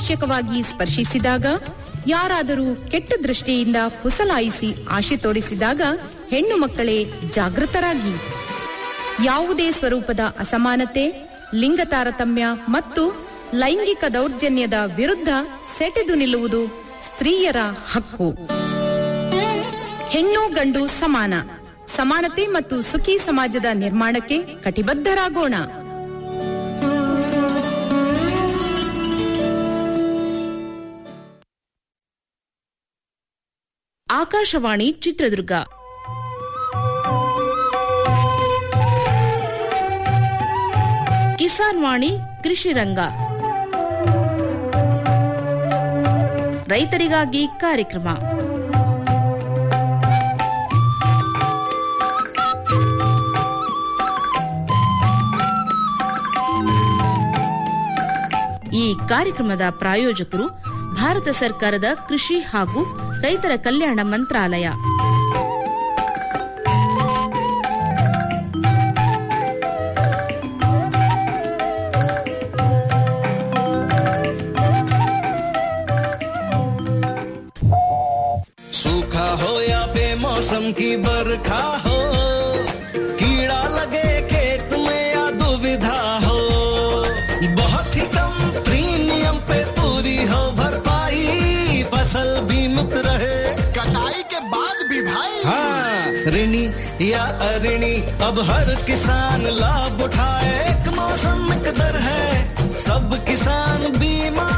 ಅನಾವಶ್ಯಕವಾಗಿ ಸ್ಪರ್ಶಿಸಿದಾಗ ಯಾರಾದರೂ ಕೆಟ್ಟ ದೃಷ್ಟಿಯಿಂದ ಪುಸಲಾಯಿಸಿ ಆಶೆ ತೋರಿಸಿದಾಗ ಹೆಣ್ಣು ಮಕ್ಕಳೇ ಜಾಗೃತರಾಗಿ ಯಾವುದೇ ಸ್ವರೂಪದ ಅಸಮಾನತೆ ಲಿಂಗ ತಾರತಮ್ಯ ಮತ್ತು ಲೈಂಗಿಕ ದೌರ್ಜನ್ಯದ ವಿರುದ್ಧ ಸೆಟೆದು ನಿಲ್ಲುವುದು ಸ್ತ್ರೀಯರ ಹಕ್ಕು ಹೆಣ್ಣು ಗಂಡು ಸಮಾನ ಸಮಾನತೆ ಮತ್ತು ಸುಖಿ ಸಮಾಜದ ನಿರ್ಮಾಣಕ್ಕೆ ಕಟಿಬದ್ಧರಾಗೋಣ ಆಕಾಶವಾಣಿ ಚಿತ್ರದುರ್ಗ ಕಿಸಾನ್ ವಾಣಿ ಕೃಷಿ ರಂಗ ರೈತರಿಗಾಗಿ ಕಾರ್ಯಕ್ರಮ ಈ ಕಾರ್ಯಕ್ರಮದ ಪ್ರಾಯೋಜಕರು ಭಾರತ ಸರ್ಕಾರದ ಕೃಷಿ ಹಾಗೂ ರೈತರ ಕಲ್ಯಾಣ ಮಂತ್ರಾಲಯ सूखा हो या बेमौसम की बरखा हो कीड़ा लगे खेत में या दुविधा हो बहुत ही कम प्रीमियम पे पूरी हो भरपाई फसल बीमित रहे कटाई के बाद भी भाई हाँ ऋणी या अऋणी अब हर किसान लाभ उठाए एक मौसम एक दर है सब किसान बीमा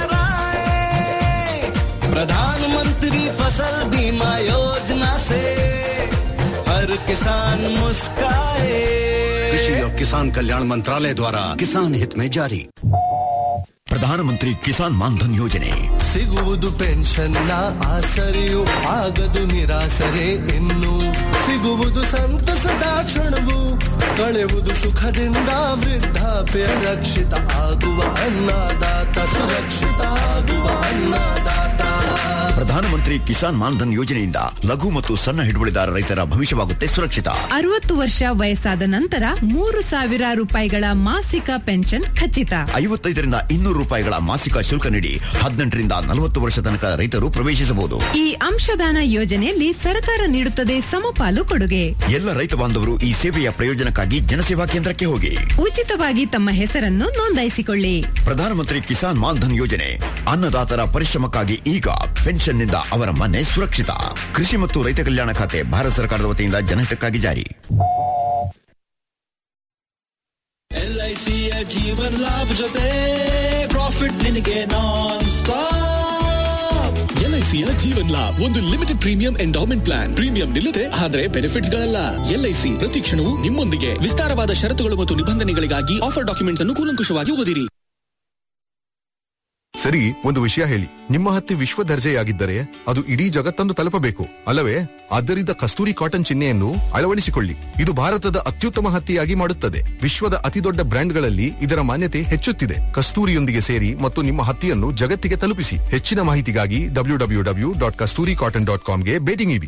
कराए प्रधानमंत्री फसल बीमा योजना से हर किसान मुस्काए कृषि और किसान कल्याण मंत्रालय द्वारा किसान हित में जारी ಪ್ರಧಾನಮಂತ್ರಿ ಕಿಸಾನ್ ಮಾನ್ಧನ್ ಯೋಜನೆ ಸಿಗುವುದು ಪೆನ್ಷನ್ನ ಆಸರೆಯು ಆಗದು ನಿರಾಸರೆ ಇನ್ನು ಸಿಗುವುದು ಸಂತಸದ ಕ್ಷಣವು ಕಳೆವುದು ಸುಖದಿಂದ ವೃದ್ಧಾಪ್ಯ ರಕ್ಷಿತ ಆಗುವ ಅನ್ನದಾತ ಸುರಕ್ಷಿತ ಆಗುವ ಅನ್ನದಾತ ಪ್ರಧಾನಮಂತ್ರಿ ಕಿಸಾನ್ ಮಾನ್ಧನ್ ಯೋಜನೆಯಿಂದ ಲಘು ಮತ್ತು ಸಣ್ಣ ಹಿಡುವಳಿದಾರ ರೈತರ ಭವಿಷ್ಯವಾಗುತ್ತೆ ಸುರಕ್ಷಿತ ಅರವತ್ತು ವರ್ಷ ವಯಸ್ಸಾದ ನಂತರ ಮೂರು ಸಾವಿರ ರೂಪಾಯಿಗಳ ಮಾಸಿಕ ಪೆನ್ಷನ್ ಖಚಿತ ಐವತ್ತೈದರಿಂದ ಇನ್ನೂರು ರೂಪಾಯಿಗಳ ಮಾಸಿಕ ಶುಲ್ಕ ನೀಡಿ ಹದಿನೆಂಟರಿಂದ ನಲವತ್ತು ವರ್ಷ ತನಕ ರೈತರು ಪ್ರವೇಶಿಸಬಹುದು ಈ ಅಂಶದಾನ ಯೋಜನೆಯಲ್ಲಿ ಸರ್ಕಾರ ನೀಡುತ್ತದೆ ಸಮಪಾಲು ಕೊಡುಗೆ ಎಲ್ಲ ರೈತ ಬಾಂಧವರು ಈ ಸೇವೆಯ ಪ್ರಯೋಜನಕ್ಕಾಗಿ ಜನಸೇವಾ ಕೇಂದ್ರಕ್ಕೆ ಹೋಗಿ ಉಚಿತವಾಗಿ ತಮ್ಮ ಹೆಸರನ್ನು ನೋಂದಾಯಿಸಿಕೊಳ್ಳಿ ಪ್ರಧಾನಮಂತ್ರಿ ಕಿಸಾನ್ ಮಾನ್ಧನ್ ಯೋಜನೆ ಅನ್ನದಾತರ ಪರಿಶ್ರಮಕ್ಕಾಗಿ ಈಗ ಪೆನ್ಷನ್ನಿಂದ ಅವರ ಮನೆ ಸುರಕ್ಷಿತ ಕೃಷಿ ಮತ್ತು ರೈತ ಕಲ್ಯಾಣ ಖಾತೆ ಭಾರತ ಸರ್ಕಾರದ ವತಿಯಿಂದ ಜನಹಿತಕ್ಕಾಗಿ ಜಾರಿ ಎಲ್ ಐ ಸಿಯ ಜೀವನ್ ಲಾಭ ಜೊತೆ ಪ್ರಾಫಿಟ್ ನಿನಗೆ ನಾನ್ ಸ್ಟಾಪ್ ಎಲ್ಐಸಿಯ ಜೀವನ್ ಲಾಭ್ ಒಂದು limited premium endowment plan premium ನಿಲ್ಲದೆ ಆದರೆ ಬೆನಿಫಿಟ್ಸ್ ಗಳಲ್ಲ ಎಲ್ಐಸಿ ಪ್ರತಿ ಕ್ಷಣವೂ ನಿಮ್ಮೊಂದಿಗೆ ವಿಸ್ತಾರವಾದ ಷರತ್ತುಗಳು ಮತ್ತು ನಿಬಂಧನೆಗಳಿಗಾಗಿ ಆಫರ್ ಡಾಕ್ಯುಮೆಂಟ್ ಅನ್ನು ಕೂಲಂಕುಷವಾಗಿ ಓದಿರಿ ಸರಿ ಒಂದು ವಿಷಯ ಹೇಳಿ ನಿಮ್ಮ ಹತ್ತಿ ವಿಶ್ವ ದರ್ಜೆಯಾಗಿದ್ದರೆ ಅದು ಇಡೀ ಜಗತ್ತನ್ನು ತಲುಪಬೇಕು ಅಲ್ಲವೇ ಆದ್ದರಿಂದ ಕಸ್ತೂರಿ ಕಾಟನ್ ಚಿಹ್ನೆಯನ್ನು ಅಳವಡಿಸಿಕೊಳ್ಳಿ ಇದು ಭಾರತದ ಅತ್ಯುತ್ತಮ ಹತ್ತಿಯಾಗಿ ಮಾಡುತ್ತದೆ ವಿಶ್ವದ ಅತಿದೊಡ್ಡ ಬ್ರ್ಯಾಂಡ್ಗಳಲ್ಲಿ ಇದರ ಮಾನ್ಯತೆ ಹೆಚ್ಚುತ್ತಿದೆ ಕಸ್ತೂರಿಯೊಂದಿಗೆ ಸೇರಿ ಮತ್ತು ನಿಮ್ಮ ಹತ್ತಿಯನ್ನು ಜಗತ್ತಿಗೆ ತಲುಪಿಸಿ ಹೆಚ್ಚಿನ ಮಾಹಿತಿಗಾಗಿ W W W dot Kasturi cotton dot ಕಾಮ್ಗೆ ಭೇಟಿ ನೀಡಿ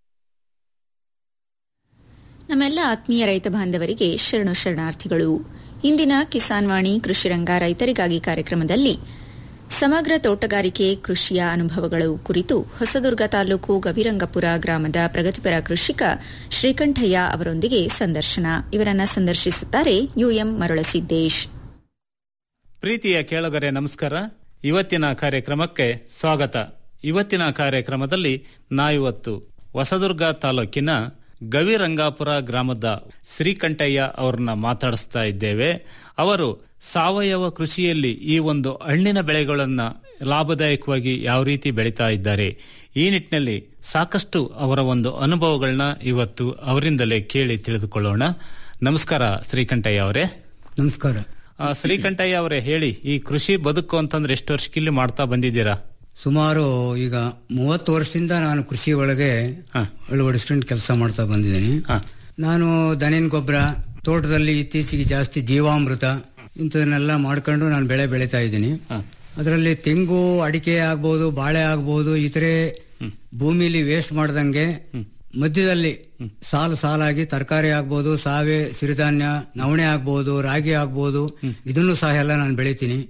ನಮ್ಮೆಲ್ಲ ಆತ್ಮೀಯ ರೈತ ಬಾಂಧವರಿಗೆ ಶರಣು ಶರಣಾರ್ಥಿಗಳು ಇಂದಿನ ಕಿಸಾನ್ ವಾಣಿ ಕೃಷಿರಂಗ ರೈತರಿಗಾಗಿ ಕಾರ್ಯಕ್ರಮದಲ್ಲಿ ಸಮಗ್ರ ತೋಟಗಾರಿಕೆ ಕೃಷಿಯ ಅನುಭವಗಳು ಕುರಿತು ಹೊಸದುರ್ಗ ತಾಲೂಕು ಗವಿರಂಗಪುರ ಗ್ರಾಮದ ಪ್ರಗತಿಪರ ಕೃಷಿಕ ಶ್ರೀಕಂಠಯ್ಯ ಅವರೊಂದಿಗೆ ಸಂದರ್ಶನ ಇವರನ್ನ ಸಂದರ್ಶಿಸುತ್ತಾರೆ ಯುಎಂ ಮರಳಸಿದ್ದೇಶ್ ಪ್ರೀತಿಯ ಕೇಳುಗರೆ ನಮಸ್ಕಾರ ಇವತ್ತಿನ ಕಾರ್ಯಕ್ರಮಕ್ಕೆ ಸ್ವಾಗತ ಇವತ್ತಿನ ಕಾರ್ಯಕ್ರಮದಲ್ಲಿ ನಾವಿವತ್ತು ಹೊಸದುರ್ಗ ತಾಲೂಕಿನ ಗವಿರಂಗಾಪುರ ಗ್ರಾಮದ ಶ್ರೀಕಂಠಯ್ಯ ಅವರನ್ನ ಮಾತಾಡಿಸ್ತಾ ಇದ್ದೇವೆ ಅವರು ಸಾವಯವ ಕೃಷಿಯಲ್ಲಿ ಈ ಒಂದು ಹಣ್ಣಿನ ಬೆಳೆಗಳನ್ನ ಲಾಭದಾಯಕವಾಗಿ ಯಾವ ರೀತಿ ಬೆಳೀತಾ ಇದ್ದಾರೆ ಈ ನಿಟ್ಟಿನಲ್ಲಿ ಸಾಕಷ್ಟು ಅವರ ಒಂದು ಅನುಭವಗಳನ್ನ ಇವತ್ತು ಅವರಿಂದಲೇ ಕೇಳಿ ತಿಳಿದುಕೊಳ್ಳೋಣ ನಮಸ್ಕಾರ ಶ್ರೀಕಂಠಯ್ಯ ಅವರೇ ನಮಸ್ಕಾರ ಆ, ಶ್ರೀಕಂಠಯ್ಯ ಅವರೇ ಹೇಳಿ ಈ ಕೃಷಿ ಬದುಕು ಅಂತಂದ್ರೆ ಎಷ್ಟು ವರ್ಷಕ್ಕಿಲ್ಲಿ ಮಾಡ್ತಾ ಬಂದಿದ್ದೀರಾ ಸುಮಾರು ಈಗ ಮೂವತ್ತು ವರ್ಷದಿಂದ ನಾನು ಕೃಷಿ ಒಳಗೆ ಅಳವಡಿಸ್ಕೊಂಡು ಕೆಲಸ ಮಾಡ್ತಾ ಬಂದಿದ್ದೀನಿ ನಾನು ದನಿನ ಗೊಬ್ಬರ ತೋಟದಲ್ಲಿ ಇತ್ತೀಚೆಗೆ ಜಾಸ್ತಿ ಜೀವಾಮೃತ ಇಂಥದನ್ನೆಲ್ಲ ಮಾಡ್ಕೊಂಡು ನಾನು ಬೆಳೆ ಬೆಳೀತಾ ಇದ್ದೀನಿ ಅದರಲ್ಲಿ ತೆಂಗು ಅಡಿಕೆ ಆಗ್ಬೋದು ಬಾಳೆ ಆಗ್ಬೋದು ಇತರೆ ಭೂಮಿಲಿ ವೇಸ್ಟ್ ಮಾಡ್ದಂಗೆ ಮಧ್ಯದಲ್ಲಿ ಸಾಲು ಸಾಲಾಗಿ ತರಕಾರಿ ಆಗ್ಬೋದು ಸಾವೆ ಸಿರಿಧಾನ್ಯ ನವಣೆ ಆಗ್ಬೋದು ರಾಗಿ ಆಗ್ಬೋದು ಇದನ್ನು ಸಹ ಎಲ್ಲ ನಾನು ಬೆಳಿತೀನಿ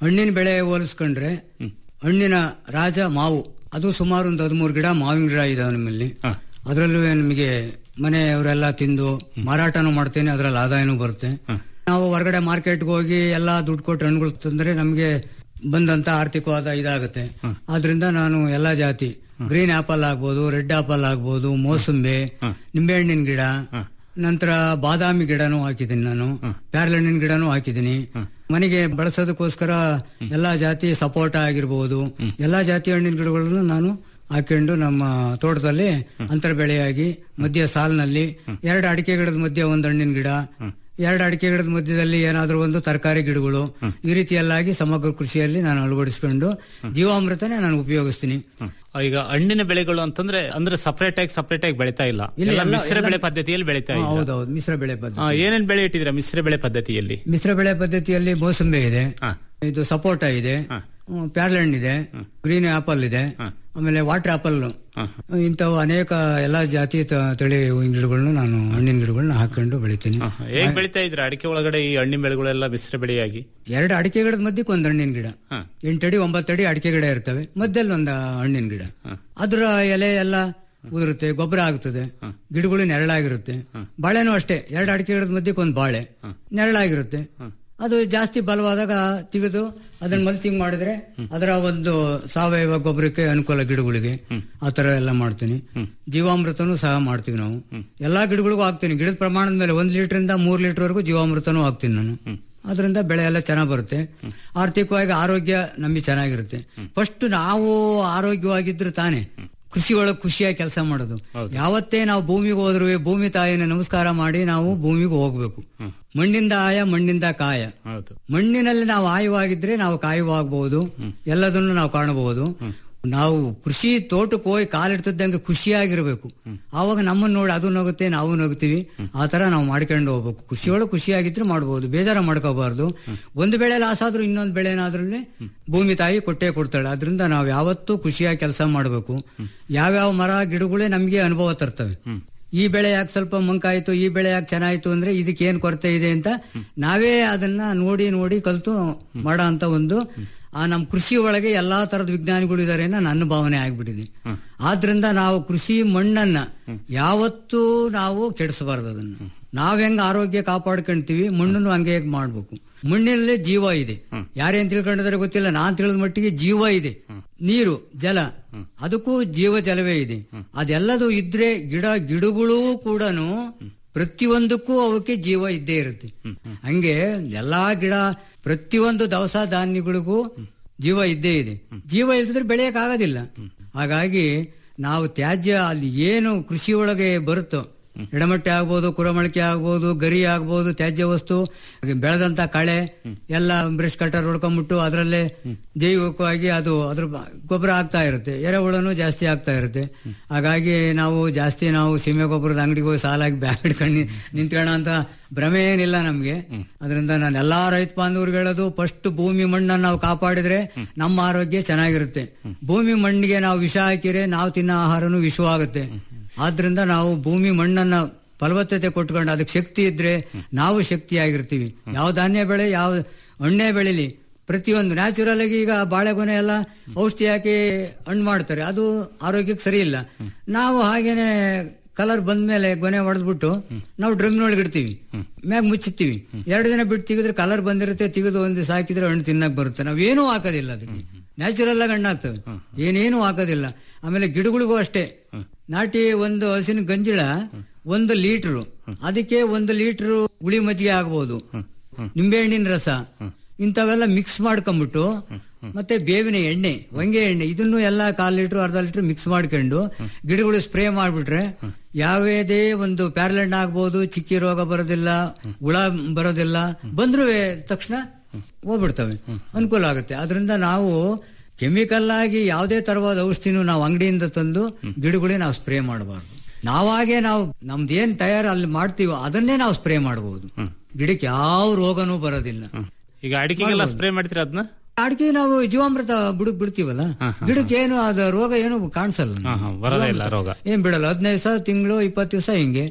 ಹಣ್ಣಿನ ಬೆಳೆ ಹೋಲಿಸ್ಕೊಂಡ್ರೆ ಹಣ್ಣಿನ ರಾಜ ಮಾವು ಅದು ಸುಮಾರು ಒಂದು ಹದಿಮೂರು ಗಿಡ ಮಾವಿನ ಗಿಡ ಇದಾವೆ ನಮ್ಮಲ್ಲಿ ಅದರಲ್ಲೂ ನಮಗೆ ಮನೆಯವರೆಲ್ಲ ತಿಂದು ಮಾರಾಟನೂ ಮಾಡ್ತೇನೆ ಅದರಲ್ಲಿ ಆದಾಯನೂ ಬರುತ್ತೆ ನಾವು ಹೊರಗಡೆ ಮಾರ್ಕೆಟ್ಗೆ ಹೋಗಿ ಎಲ್ಲ ದುಡ್ಡು ಕೊಟ್ಟು ಹಣ್ಣುಗಳು ತಂದ್ರೆ ನಮಗೆ ಬಂದಂತ ಆರ್ಥಿಕವಾದ ಇದಾಗುತ್ತೆ ಆದ್ರಿಂದ ನಾನು ಎಲ್ಲಾ ಜಾತಿ ಗ್ರೀನ್ ಆಪಲ್ ಆಗ್ಬೋದು ರೆಡ್ ಆಪಲ್ ಆಗ್ಬೋದು ಮೋಸಂಬಿ ನಿಂಬೆಹಣ್ಣಿನ ಗಿಡ ನಂತರ ಬಾದಾಮಿ ಗಿಡನೂ ಹಾಕಿದ್ದೀನಿ ನಾನು ಪ್ಯಾರ್ಲಹಣ್ಣಿನ ಗಿಡನೂ ಹಾಕಿದ್ದೀನಿ ಮನೆಗೆ ಬಳಸೋದಕ್ಕೋಸ್ಕರ ಎಲ್ಲಾ ಜಾತಿ ಸಪೋಟ ಆಗಿರ್ಬೋದು ಎಲ್ಲಾ ಜಾತಿ ಹಣ್ಣಿನ ಗಿಡಗಳನ್ನು ನಾನು ಹಾಕೊಂಡು ನಮ್ಮ ತೋಟದಲ್ಲಿ ಅಂತರ ಬೆಳೆಯಾಗಿ ಮಧ್ಯ ಸಾಲಿನಲ್ಲಿ ಎರಡು ಅಡಿಕೆ ಗಿಡದ ಮಧ್ಯೆ ಒಂದು ಹಣ್ಣಿನ ಗಿಡ ಎರಡು ಅಡಿಕೆ ಗಿಡದ ಮಧ್ಯದಲ್ಲಿ ಏನಾದ್ರೂ ಒಂದು ತರಕಾರಿ ಗಿಡಗಳು ಈ ರೀತಿಯಲ್ಲಾಗಿ ಸಮಗ್ರ ಕೃಷಿಯಲ್ಲಿ ನಾನು ಅಳವಡಿಸಿಕೊಂಡು ಜೀವಾಮೃತನೇ ನಾನು ಉಪಯೋಗಿಸ್ತೀನಿ ಈಗ ಹಣ್ಣಿನ ಬೆಳೆಗಳು ಅಂತಂದ್ರೆ ಅಂದ್ರೆ ಸಪರೇಟ್ ಆಗಿ ಸಪರೇಟ್ ಆಗಿ ಬೆಳಿತಾ ಇಲ್ಲ ಇಲ್ಲಿ ಎಲ್ಲ ಎಲ್ಲ- ಮಿಶ್ರ ಎಲ್ಲ- ಬೆಳೆ ಪದ್ಧತಿಯಲ್ಲಿ ಬೆಳಿತಾ ಹಾ, ಇಲ್ಲ ಹೌದೌದು ಮಿಶ್ರ ಬೆಳೆ ಪದ್ಧತಿ ಆ, ಏನೇನ್ ಬೆಳೆ ಇಟ್ಟಿದ್ದೀರಾ ಮಿಶ್ರ ಬೆಳೆ ಪದ್ಧತಿಯಲ್ಲಿ ಮಿಶ್ರ ಬೆಳೆ ಪದ್ಧತಿಯಲ್ಲಿ ಮೋಸಂಬಿ ಇದೆ ಇದು ಸಪೋಟ ಇದೆ ಹ್ಮ್, ಪ್ಯಾರ್ಲೆಹಣ್ಣು ಇದೆ ಗ್ರೀನ್ ಆಪಲ್ ಇದೆ ಆಮೇಲೆ ವಾಟರ್ ಆಪಲ್ ಇಂಥವು ಅನೇಕ ಎಲ್ಲಾ ಜಾತಿ ತ- ತಳಿ ಹೂವಿನ ಗಿಡಗಳನ್ನ ನಾನು ಹಣ್ಣಿನ ಗಿಡಗಳನ್ನ ಹಾಕೊಂಡು ಬೆಳಿತೀನಿ ಹೇಗ್ ಬೆಳಿತಾ ಇದ್ರ ಅಡಿಕೆ ಒಳಗಡೆ ಈ ಹಣ್ಣಿನ ಬೆಳೆಗಳೆಲ್ಲ ಮಿಶ್ರ ಬೆಳೆಯಾಗಿ ಎರಡು ಅಡಿಕೆ ಗಿಡದ ಮಧ್ಯಕ್ಕೆ ಒಂದು ಹಣ್ಣಿನ ಗಿಡ ಎಂಟಡಿ ಒಂಬತ್ತಡಿ ಅಡಿಕೆ ಗಿಡ ಇರ್ತವೆ ಮಧ್ಯದಲ್ಲಿ ಒಂದು ಹಣ್ಣಿನ ಗಿಡ ಅದ್ರ ಎಲೆ ಎಲ್ಲ ಉದುರುತ್ತೆ ಗೊಬ್ಬರ ಆಗುತ್ತದೆ ಗಿಡಗಳು ನೆರಳಾಗಿರುತ್ತೆ ಬಾಳೆನೂ ಅಷ್ಟೇ ಎರಡು ಅಡಿಕೆ ಗಿಡದ ಮಧ್ಯಕ್ಕೆ ಒಂದು ಬಾಳೆ ನೆರಳಾಗಿರುತ್ತೆ ಅದು ಜಾಸ್ತಿ ಬಲವಾದಾಗ ತೆಗೆದು ಅದನ್ನ ಮಲ್ಚಿಂಗ್ ಮಾಡಿದ್ರೆ ಅದರ ಒಂದು ಸಾವಯವ ಗೊಬ್ಬರಕ್ಕೆ ಅನುಕೂಲ ಗಿಡಗಳಿಗೆ ಆ ತರ ಎಲ್ಲ ಮಾಡ್ತೀನಿ ಜೀವಾಮೃತನೂ ಸಹ ಮಾಡ್ತೀವಿ ನಾವು ಎಲ್ಲಾ ಗಿಡಗಳಿಗೂ ಹಾಕ್ತೀನಿ ಗಿಡದ ಪ್ರಮಾಣದ ಮೇಲೆ ಒಂದ್ ಲೀಟರ್ ಇಂದ ಮೂರ್ ಲೀಟರ್ ವರೆಗೂ ಜೀವಾಮೃತನೂ ಹಾಕ್ತೀನಿ ನಾನು ಅದರಿಂದ ಬೆಳೆ ಎಲ್ಲ ಚೆನ್ನಾಗಿ ಬರುತ್ತೆ ಆರ್ಥಿಕವಾಗಿ ಆರೋಗ್ಯ ನಮಗೆ ಚೆನ್ನಾಗಿರುತ್ತೆ ಫಸ್ಟ್ ನಾವು ಆರೋಗ್ಯವಾಗಿದ್ರೆ ತಾನೇ ಕೃಷಿ ಒಳಗೆ ಖುಷಿಯಾಗಿ ಕೆಲಸ ಮಾಡೋದು ಯಾವತ್ತೇ ನಾವು ಭೂಮಿಗೆ ಹೋದ್ರು ಭೂಮಿ ತಾಯಿನ ನಮಸ್ಕಾರ ಮಾಡಿ ನಾವು ಭೂಮಿಗೆ ಹೋಗ್ಬೇಕು ಮಣ್ಣಿಂದ ಆಯ ಮಣ್ಣಿಂದ ಕಾಯ ಮಣ್ಣಿನಲ್ಲಿ ನಾವು ಆಯವಾಗಿದ್ರೆ ನಾವು ಕಾಯವಾಗಬಹುದು ಎಲ್ಲದನ್ನು ನಾವು ಕಾಣಬಹುದು ನಾವು ಕೃಷಿ ತೋಟಕ್ಕೆ ಹೋಗಿ ಕಾಲಿಡ್ತಿದ್ದಂಗೆ ಖುಷಿಯಾಗಿರ್ಬೇಕು ಆವಾಗ ನಮ್ಮನ್ನ ನೋಡಿ ಅದು ನಗುತ್ತೆ ನಾವು ನಗುತ್ತೀವಿ ಆ ತರ ನಾವು ಮಾಡ್ಕೊಂಡು ಹೋಗ್ಬೇಕು ಖುಷಿಯೊಳಗೆ ಖುಷಿಯಾಗಿದ್ರೆ ಮಾಡಬಹುದು ಬೇಜಾರ ಮಾಡ್ಕೋಬಾರ್ದು ಒಂದು ಬೆಳೆ ಲಾಸ್ ಆದ್ರೂ ಇನ್ನೊಂದು ಬೆಳೆ ಏನಾದ್ರೂ ಭೂಮಿ ತಾಯಿ ಕೊಟ್ಟೇ ಕೊಡ್ತಾಳೆ ಅದರಿಂದ ನಾವು ಯಾವತ್ತೂ ಖುಷಿಯಾಗಿ ಕೆಲಸ ಮಾಡಬೇಕು ಯಾವ್ಯಾವ ಮರ ಗಿಡಗಳೇ ನಮ್ಗೆ ಅನುಭವ ತರ್ತವೆ ಈ ಬೆಳೆ ಯಾಕೆ ಸ್ವಲ್ಪ ಮಂಕಾಯ್ತು ಈ ಬೆಳೆ ಯಾಕೆ ಚೆನ್ನಾಯ್ತು ಅಂದ್ರೆ ಇದಕ್ಕೆ ಏನ್ ಕೊರತೆ ಇದೆ ಅಂತ ನಾವೇ ಅದನ್ನ ನೋಡಿ ನೋಡಿ ಕಲ್ತು ಮಾಡೋ ಅಂತ ಒಂದು ಆ ನಮ್ಮ ಕೃಷಿ ಒಳಗೆ ಎಲ್ಲಾ ತರದ ವಿಜ್ಞಾನಿಗಳು ಇದಾರೆ ಅನ್ನೋ ನನ್ನ ಭಾವನೆ ಆಗ್ಬಿಟ್ಟಿದೆ ಆದ್ರಿಂದ ನಾವು ಕೃಷಿ ಮಣ್ಣನ್ನ ಯಾವತ್ತೂ ನಾವು ಕೆಡಿಸಬಾರ್ದು ಅದನ್ನ ನಾವ್ ಹೆಂಗ್ ಆರೋಗ್ಯ ಕಾಪಾಡ್ಕೊಂತೀವಿ ಮಣ್ಣನ್ನು ಹಂಗೆ ಮಾಡ್ಬೇಕು ಮಣ್ಣಿನಲ್ಲಿ ಜೀವ ಇದೆ ಯಾರೇನ್ ತಿಳ್ಕೊಂಡಿದ್ದಾರೆ ಗೊತ್ತಿಲ್ಲ ನಾನ್ ತಿಳಿದ ಮಟ್ಟಿಗೆ ಜೀವ ಇದೆ ನೀರು ಜಲ ಅದಕ್ಕೂ ಜೀವ ಜಲವೇ ಇದೆ ಅದೆಲ್ಲದು ಇದ್ರೆ ಗಿಡ ಗಿಡಗಳು ಕೂಡ ಪ್ರತಿಯೊಂದಕ್ಕೂ ಅವಕ್ಕೆ ಜೀವ ಇದ್ದೇ ಇರುತ್ತೆ ಹಂಗೆ ಎಲ್ಲಾ ಗಿಡ ಪ್ರತಿಯೊಂದು ದವಸ ಧಾನ್ಯಗಳಿಗೂ ಜೀವ ಇದ್ದೇ ಇದೆ ಜೀವ ಇಲ್ದಿದ್ರೆ ಬೆಳೆಯಕ್ ಆಗೋದಿಲ್ಲ ಹಾಗಾಗಿ ನಾವು ತ್ಯಾಜ್ಯ ಅಲ್ಲಿ ಏನು ಕೃಷಿ ಒಳಗೆ ಬರುತ್ತೋ ಎಡಮಟ್ಟೆ ಆಗ್ಬೋದು ಕುರಮಳಿಕೆ ಆಗ್ಬೋದು ಗರಿ ಆಗ್ಬೋದು ತ್ಯಾಜ್ಯ ವಸ್ತು ಬೆಳೆದಂತ ಕಳೆ ಎಲ್ಲ ಬ್ರಷ್ ಕಟರ್ ಹೊಡ್ಕೊಂಡ್ಬಿಟ್ಟು ಅದರಲ್ಲೇ ಜೈವಿಕವಾಗಿ ಅದು ಅದ್ರ ಬ- ಗೊಬ್ಬರ ಆಗ್ತಾ ಇರುತ್ತೆ ಎರೆಹುಳನು ಜಾಸ್ತಿ ಆಗ್ತಾ ಇರುತ್ತೆ ಹಾಗಾಗಿ ನಾವು ಜಾಸ್ತಿ ನಾವು ಸೀಮೆ ಗೊಬ್ಬರದ ಅಂಗಡಿಗೆ ಹೋಗಿ ಸಾಲಾಗಿ ಬ್ಯಾಗ್ ಹಿಡ್ಕೊಂಡು ನಿಂತ್ಕೋಣ ಅಂತ ಭ್ರಮೆ ಏನಿಲ್ಲ ನಮ್ಗೆ ಅದರಿಂದ ನಾನು ಎಲ್ಲಾ ರೈತ ಬಾಂಧವ್ರಿಗೆ ಹೇಳೋದು ಫಸ್ಟ್ ಭೂಮಿ ಮಣ್ಣನ್ನು ನಾವು ಕಾಪಾಡಿದ್ರೆ ನಮ್ಮ ಆರೋಗ್ಯ ಚೆನ್ನಾಗಿರುತ್ತೆ ಭೂಮಿ ಮಣ್ಣಿಗೆ ನಾವು ವಿಷ ಹಾಕಿದ್ರೆ ನಾವು ತಿನ್ನೋ ಆಹಾರನು ವಿಷವಾಗುತ್ತೆ ಆದ್ರಿಂದ ನಾವು ಭೂಮಿ ಮಣ್ಣನ್ನ ಫಲವತ್ತತೆ ಕೊಟ್ಕೊಂಡು ಅದಕ್ಕೆ ಶಕ್ತಿ ಇದ್ರೆ ನಾವು ಶಕ್ತಿಯಾಗಿರ್ತೀವಿ ಯಾವ ಧಾನ್ಯ ಬೆಳೆ ಯಾವ ಹಣ್ಣೆ ಬೆಳಿಲಿ ಪ್ರತಿಯೊಂದು ನ್ಯಾಚುರಲ್ ಆಗಿ ಈಗ ಬಾಳೆಗೊನೆ ಎಲ್ಲ ಔಷಧಿ ಹಾಕಿ ಹಣ್ಣು ಮಾಡ್ತಾರೆ ಅದು ಆರೋಗ್ಯಕ್ಕೆ ಸರಿ ಇಲ್ಲ ನಾವು ಹಾಗೇನೆ ಕಲರ್ ಬಂದ್ಮೇಲೆ ಗೊನೆ ಹೊಡೆದ್ಬಿಟ್ಟು ನಾವು ಡ್ರಮ್ನೊಳಗೆ ಇಡ್ತೀವಿ ಮ್ಯಾಗ ಮುಚ್ಚುತ್ತೀವಿ ಎರಡು ದಿನ ಬಿಟ್ಟು ತೆಗೆದ್ರೆ ಕಲರ್ ಬಂದಿರುತ್ತೆ ತೆಗೆದು ಒಂದು ದಿವಸ ಹಾಕಿದ್ರೆ ಹಣ್ಣು ತಿನ್ನಕ್ ಬರುತ್ತೆ ನಾವೇನೂ ಹಾಕೋದಿಲ್ಲ ಅದಕ್ಕೆ ನ್ಯಾಚುರಲ್ ಆಗಿ ಹಣ್ಣು ಹಾಕ್ತವೆ ಏನೇನು ಹಾಕೋದಿಲ್ಲ ಆಮೇಲೆ ಗಿಡಗಳಿಗೂ ಅಷ್ಟೇ ನಾಟಿ ಒಂದು ಹಸಿನ ಗಂಜಿಳ ಒಂದು ಲೀಟರ್ ಅದಕ್ಕೆ ಒಂದು ಲೀಟರ್ ಹುಳಿ ಮಜ್ಜಿಗೆ ಆಗ್ಬೋದು ನಿಂಬೆಹಣ್ಣಿನ ರಸ ಇಂಥವೆಲ್ಲ ಮಿಕ್ಸ್ ಮಾಡ್ಕೊಂಬಿಟ್ಟು ಮತ್ತೆ ಬೇವಿನ ಎಣ್ಣೆ ಹೊಂಗೆ ಎಣ್ಣೆ ಇದನ್ನು ಎಲ್ಲ ಕಾಲ್ ಲೀಟರ್ ಅರ್ಧ ಲೀಟರ್ ಮಿಕ್ಸ್ ಮಾಡ್ಕೊಂಡು ಗಿಡಗಳು ಸ್ಪ್ರೇ ಮಾಡ್ಬಿಟ್ರೆ ಯಾವ್ಯಾವುದೇ ಒಂದು ಪ್ಯಾರಲೆಂಡ್ ಆಗ್ಬೋದು ಚಿಕ್ಕಿ ರೋಗ ಬರೋದಿಲ್ಲ ಹುಳ ಬರೋದಿಲ್ಲ ಬಂದ್ರೂ ತಕ್ಷಣ ಹೋಗ್ಬಿಡ್ತವೆ ಅನುಕೂಲ ಆಗುತ್ತೆ ಅದರಿಂದ ನಾವು ಕೆಮಿಕಲ್ ಆಗಿ ಯಾವುದೇ ತರವಾದ ಔಷಧಿನೂ ನಾವು ಅಂಗಡಿಯಿಂದ ತಂದು ಗಿಡಗಳೇ ನಾವು ಸ್ಪ್ರೇ ಮಾಡಬಾರ್ದು ನಾವಾಗೆ ನಾವು ನಮ್ದೇನ್ ತಯಾರು ಅಲ್ಲಿ ಮಾಡ್ತೀವೋ ಅದನ್ನೇ ನಾವು ಸ್ಪ್ರೇ ಮಾಡಬಹುದು ಗಿಡಕ್ಕೆ ಯಾವ ರೋಗನೂ ಬರೋದಿಲ್ಲ ಈಗ ಅಡಿಕೆಗೆಲ್ಲ ಸ್ಪ್ರೇ ಮಾಡ್ತೀರಾ ಅದನ್ನ ಅಡಿಕೆ ನಾವು ಜೀವಾಮೃತ ಬುಡಕ್ ಬಿಡ್ತೀವಲ್ಲ ಗಿಡಕ್ಕೆ ಏನು ಅದ ರೋಗ ಏನು ಕಾಣಿಸಲ್ಲ ಬರೋದೇ ಇಲ್ಲ ರೋಗ ಏನ್ ಬಿಡಲ್ಲ ಹದಿನೈದು ಸಾವಿರ ತಿಂಗಳು ಇಪ್ಪತ್ತು ದಿವಸ ಹಿಂಗೆ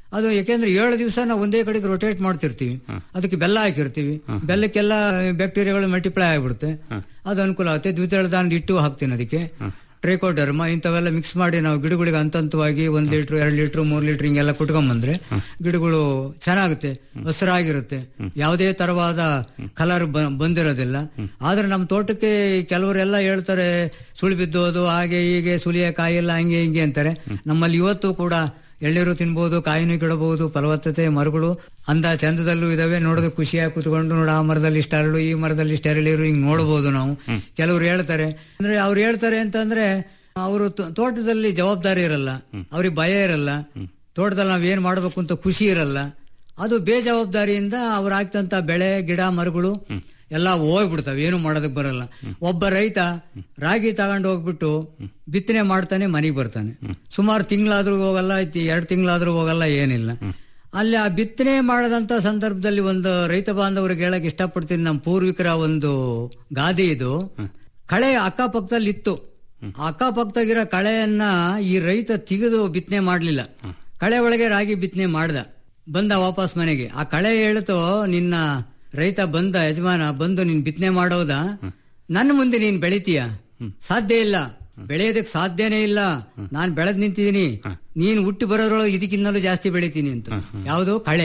ಅದು ಯಾಕೆಂದ್ರೆ ಏಳು ದಿವಸ ನಾವು ಒಂದೇ ಕಡೆಗೆ ರೊಟೇಟ್ ಮಾಡ್ತಿರ್ತೀವಿ ಅದಕ್ಕೆ ಬೆಲ್ಲ ಹಾಕಿರ್ತೀವಿ ಬೆಲ್ಲಕ್ಕೆಲ್ಲ ಬ್ಯಾಕ್ಟೀರಿಯಾಗಳು ಮಲ್ಟಿಪ್ಲೈ ಆಗ್ಬಿಡುತ್ತೆ ಅದು ಅನುಕೂಲ ಆಗುತ್ತೆ ದ್ವಿತೀಯ ದಾನದ ಹಿಟ್ಟು ಹಾಕ್ತೀನಿ ಅದಕ್ಕೆ ಟ್ರೈಕೋಡರ್ಮ ಇಂಥವೆಲ್ಲ ಮಿಕ್ಸ್ ಮಾಡಿ ನಾವು ಗಿಡಗಳಿಗೆ ಹಂತ ಹಂತವಾಗಿ ಒಂದ್ ಲೀಟರ್ ಎರಡ್ ಲೀಟರ್ ಮೂರ್ ಲೀಟರ್ ಹಿಂಗೆಲ್ಲ ಕುಟ್ಕೊಂಬಂದ್ರೆ ಗಿಡಗಳು ಚೆನ್ನಾಗುತ್ತೆ ಹಸಿರಾಗಿರುತ್ತೆ ಯಾವುದೇ ತರವಾದ ಕಲರ್ ಬಂದಿರೋದಿಲ್ಲ ಆದ್ರೆ ನಮ್ಮ ತೋಟಕ್ಕೆ ಕೆಲವರೆಲ್ಲ ಹೇಳ್ತಾರೆ ಸುಳಿ ಬಿದ್ದೋದು ಹಾಗೆ ಹೀಗೆ ಸುಲಿಯ ಕಾಯಿಲ್ಲ ಹಂಗೆ ಹಿಂಗೆ ಅಂತಾರೆ ನಮ್ಮಲ್ಲಿ ಇವತ್ತು ಕೂಡ ಎಳ್ನೀರು ತಿನ್ಬೋದು ಕಾಯಿನೂ ಕೆಡಬಹುದು ಫಲವತ್ತತೆ ಮರಗಳು ಅಂದ ಚಂದದಲ್ಲೂ ಇದಾವೆ ನೋಡೋದು ಖುಷಿಯಾಗಿ ಕುತ್ಕೊಂಡು ನೋಡ ಆ ಮರದಲ್ಲಿ ಇಷ್ಟ ಅರಳು ಈ ಮರದಲ್ಲಿ ಇಷ್ಟ ಅರಳಿರು ಹಿಂಗ್ ನೋಡಬಹುದು ನಾವು ಕೆಲವ್ರು ಹೇಳ್ತಾರೆ ಅಂದ್ರೆ ಅವ್ರು ಹೇಳ್ತಾರೆ ಅಂತಂದ್ರೆ ಅವರು ತೋಟದಲ್ಲಿ ಜವಾಬ್ದಾರಿ ಇರಲ್ಲ ಅವ್ರಿಗೆ ಭಯ ಇರಲ್ಲ ತೋಟದಲ್ಲಿ ನಾವ್ ಏನ್ ಮಾಡ್ಬೇಕು ಅಂತ ಖುಷಿ ಇರಲ್ಲ ಅದು ಬೇಜವಾಬ್ದಾರಿಯಿಂದ ಅವ್ರು ಹಾಕ್ತಂತ ಬೆಳೆ ಗಿಡ ಮರಗಳು ಎಲ್ಲ ಹೋಗ್ಬಿಡ್ತಾವೆ ಏನು ಮಾಡೋದಕ್ಕೆ ಬರಲ್ಲ ಒಬ್ಬ ರೈತ ರಾಗಿ ತಗೊಂಡು ಹೋಗ್ಬಿಟ್ಟು ಬಿತ್ತನೆ ಮಾಡ್ತಾನೆ ಮನೆಗೆ ಬರ್ತಾನೆ ಸುಮಾರು ತಿಂಗಳಾದ್ರೂ ಹೋಗಲ್ಲ ಎರಡು ತಿಂಗಳಾದ್ರೂ ಹೋಗಲ್ಲ ಏನಿಲ್ಲ ಅಲ್ಲಿ ಆ ಬಿತ್ತನೆ ಮಾಡದಂತ ಸಂದರ್ಭದಲ್ಲಿ ಒಂದು ರೈತ ಬಾಂಧವರಿಗೆ ಹೇಳಕ್ ಇಷ್ಟಪಡ್ತೀನಿ ನಮ್ಮ ಪೂರ್ವಿಕರ ಒಂದು ಗಾದೆ ಇದು ಕಳೆ ಅಕ್ಕಪಕ್ಕದಲ್ಲಿ ಇತ್ತು ಆ ಅಕ್ಕಪಕ್ಕದಾಗಿರೋ ಕಳೆಯನ್ನ ಈ ರೈತ ತೆಗೆದು ಬಿತ್ತನೆ ಮಾಡ್ಲಿಲ್ಲ ಕಳೆ ಒಳಗೆ ರಾಗಿ ಬಿತ್ತನೆ ಮಾಡ್ದ ಬಂದ ವಾಪಸ್ ಮನೆಗೆ ಆ ಕಳೆ ಹೇಳ್ತು ನಿನ್ನ ರೈತ ಬಂದ ಯಜಮಾನ ಬಂದು ನೀನ್ ಬಿತ್ತನೆ ಮಾಡೋದ ನನ್ನ ಮುಂದೆ ನೀನ್ ಬೆಳಿತೀಯ ಸಾಧ್ಯ ಇಲ್ಲ ಬೆಳೆಯೋದಕ್ಕೆ ಸಾಧ್ಯನೇ ಇಲ್ಲ ನಾನ್ ಬೆಳೆದ್ ನಿಂತಿದ್ದೀನಿ ನೀನ್ ಹುಟ್ಟಿ ಬರೋದ್ರೊಳಗೆ ಇದಕ್ಕಿನ್ನಲೂ ಜಾಸ್ತಿ ಬೆಳಿತೀನಿ ಅಂತ ಯಾವುದು ಕಳೆ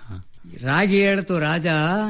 ರಾಗಿ ಹೇಳ್ತು ರಾಜ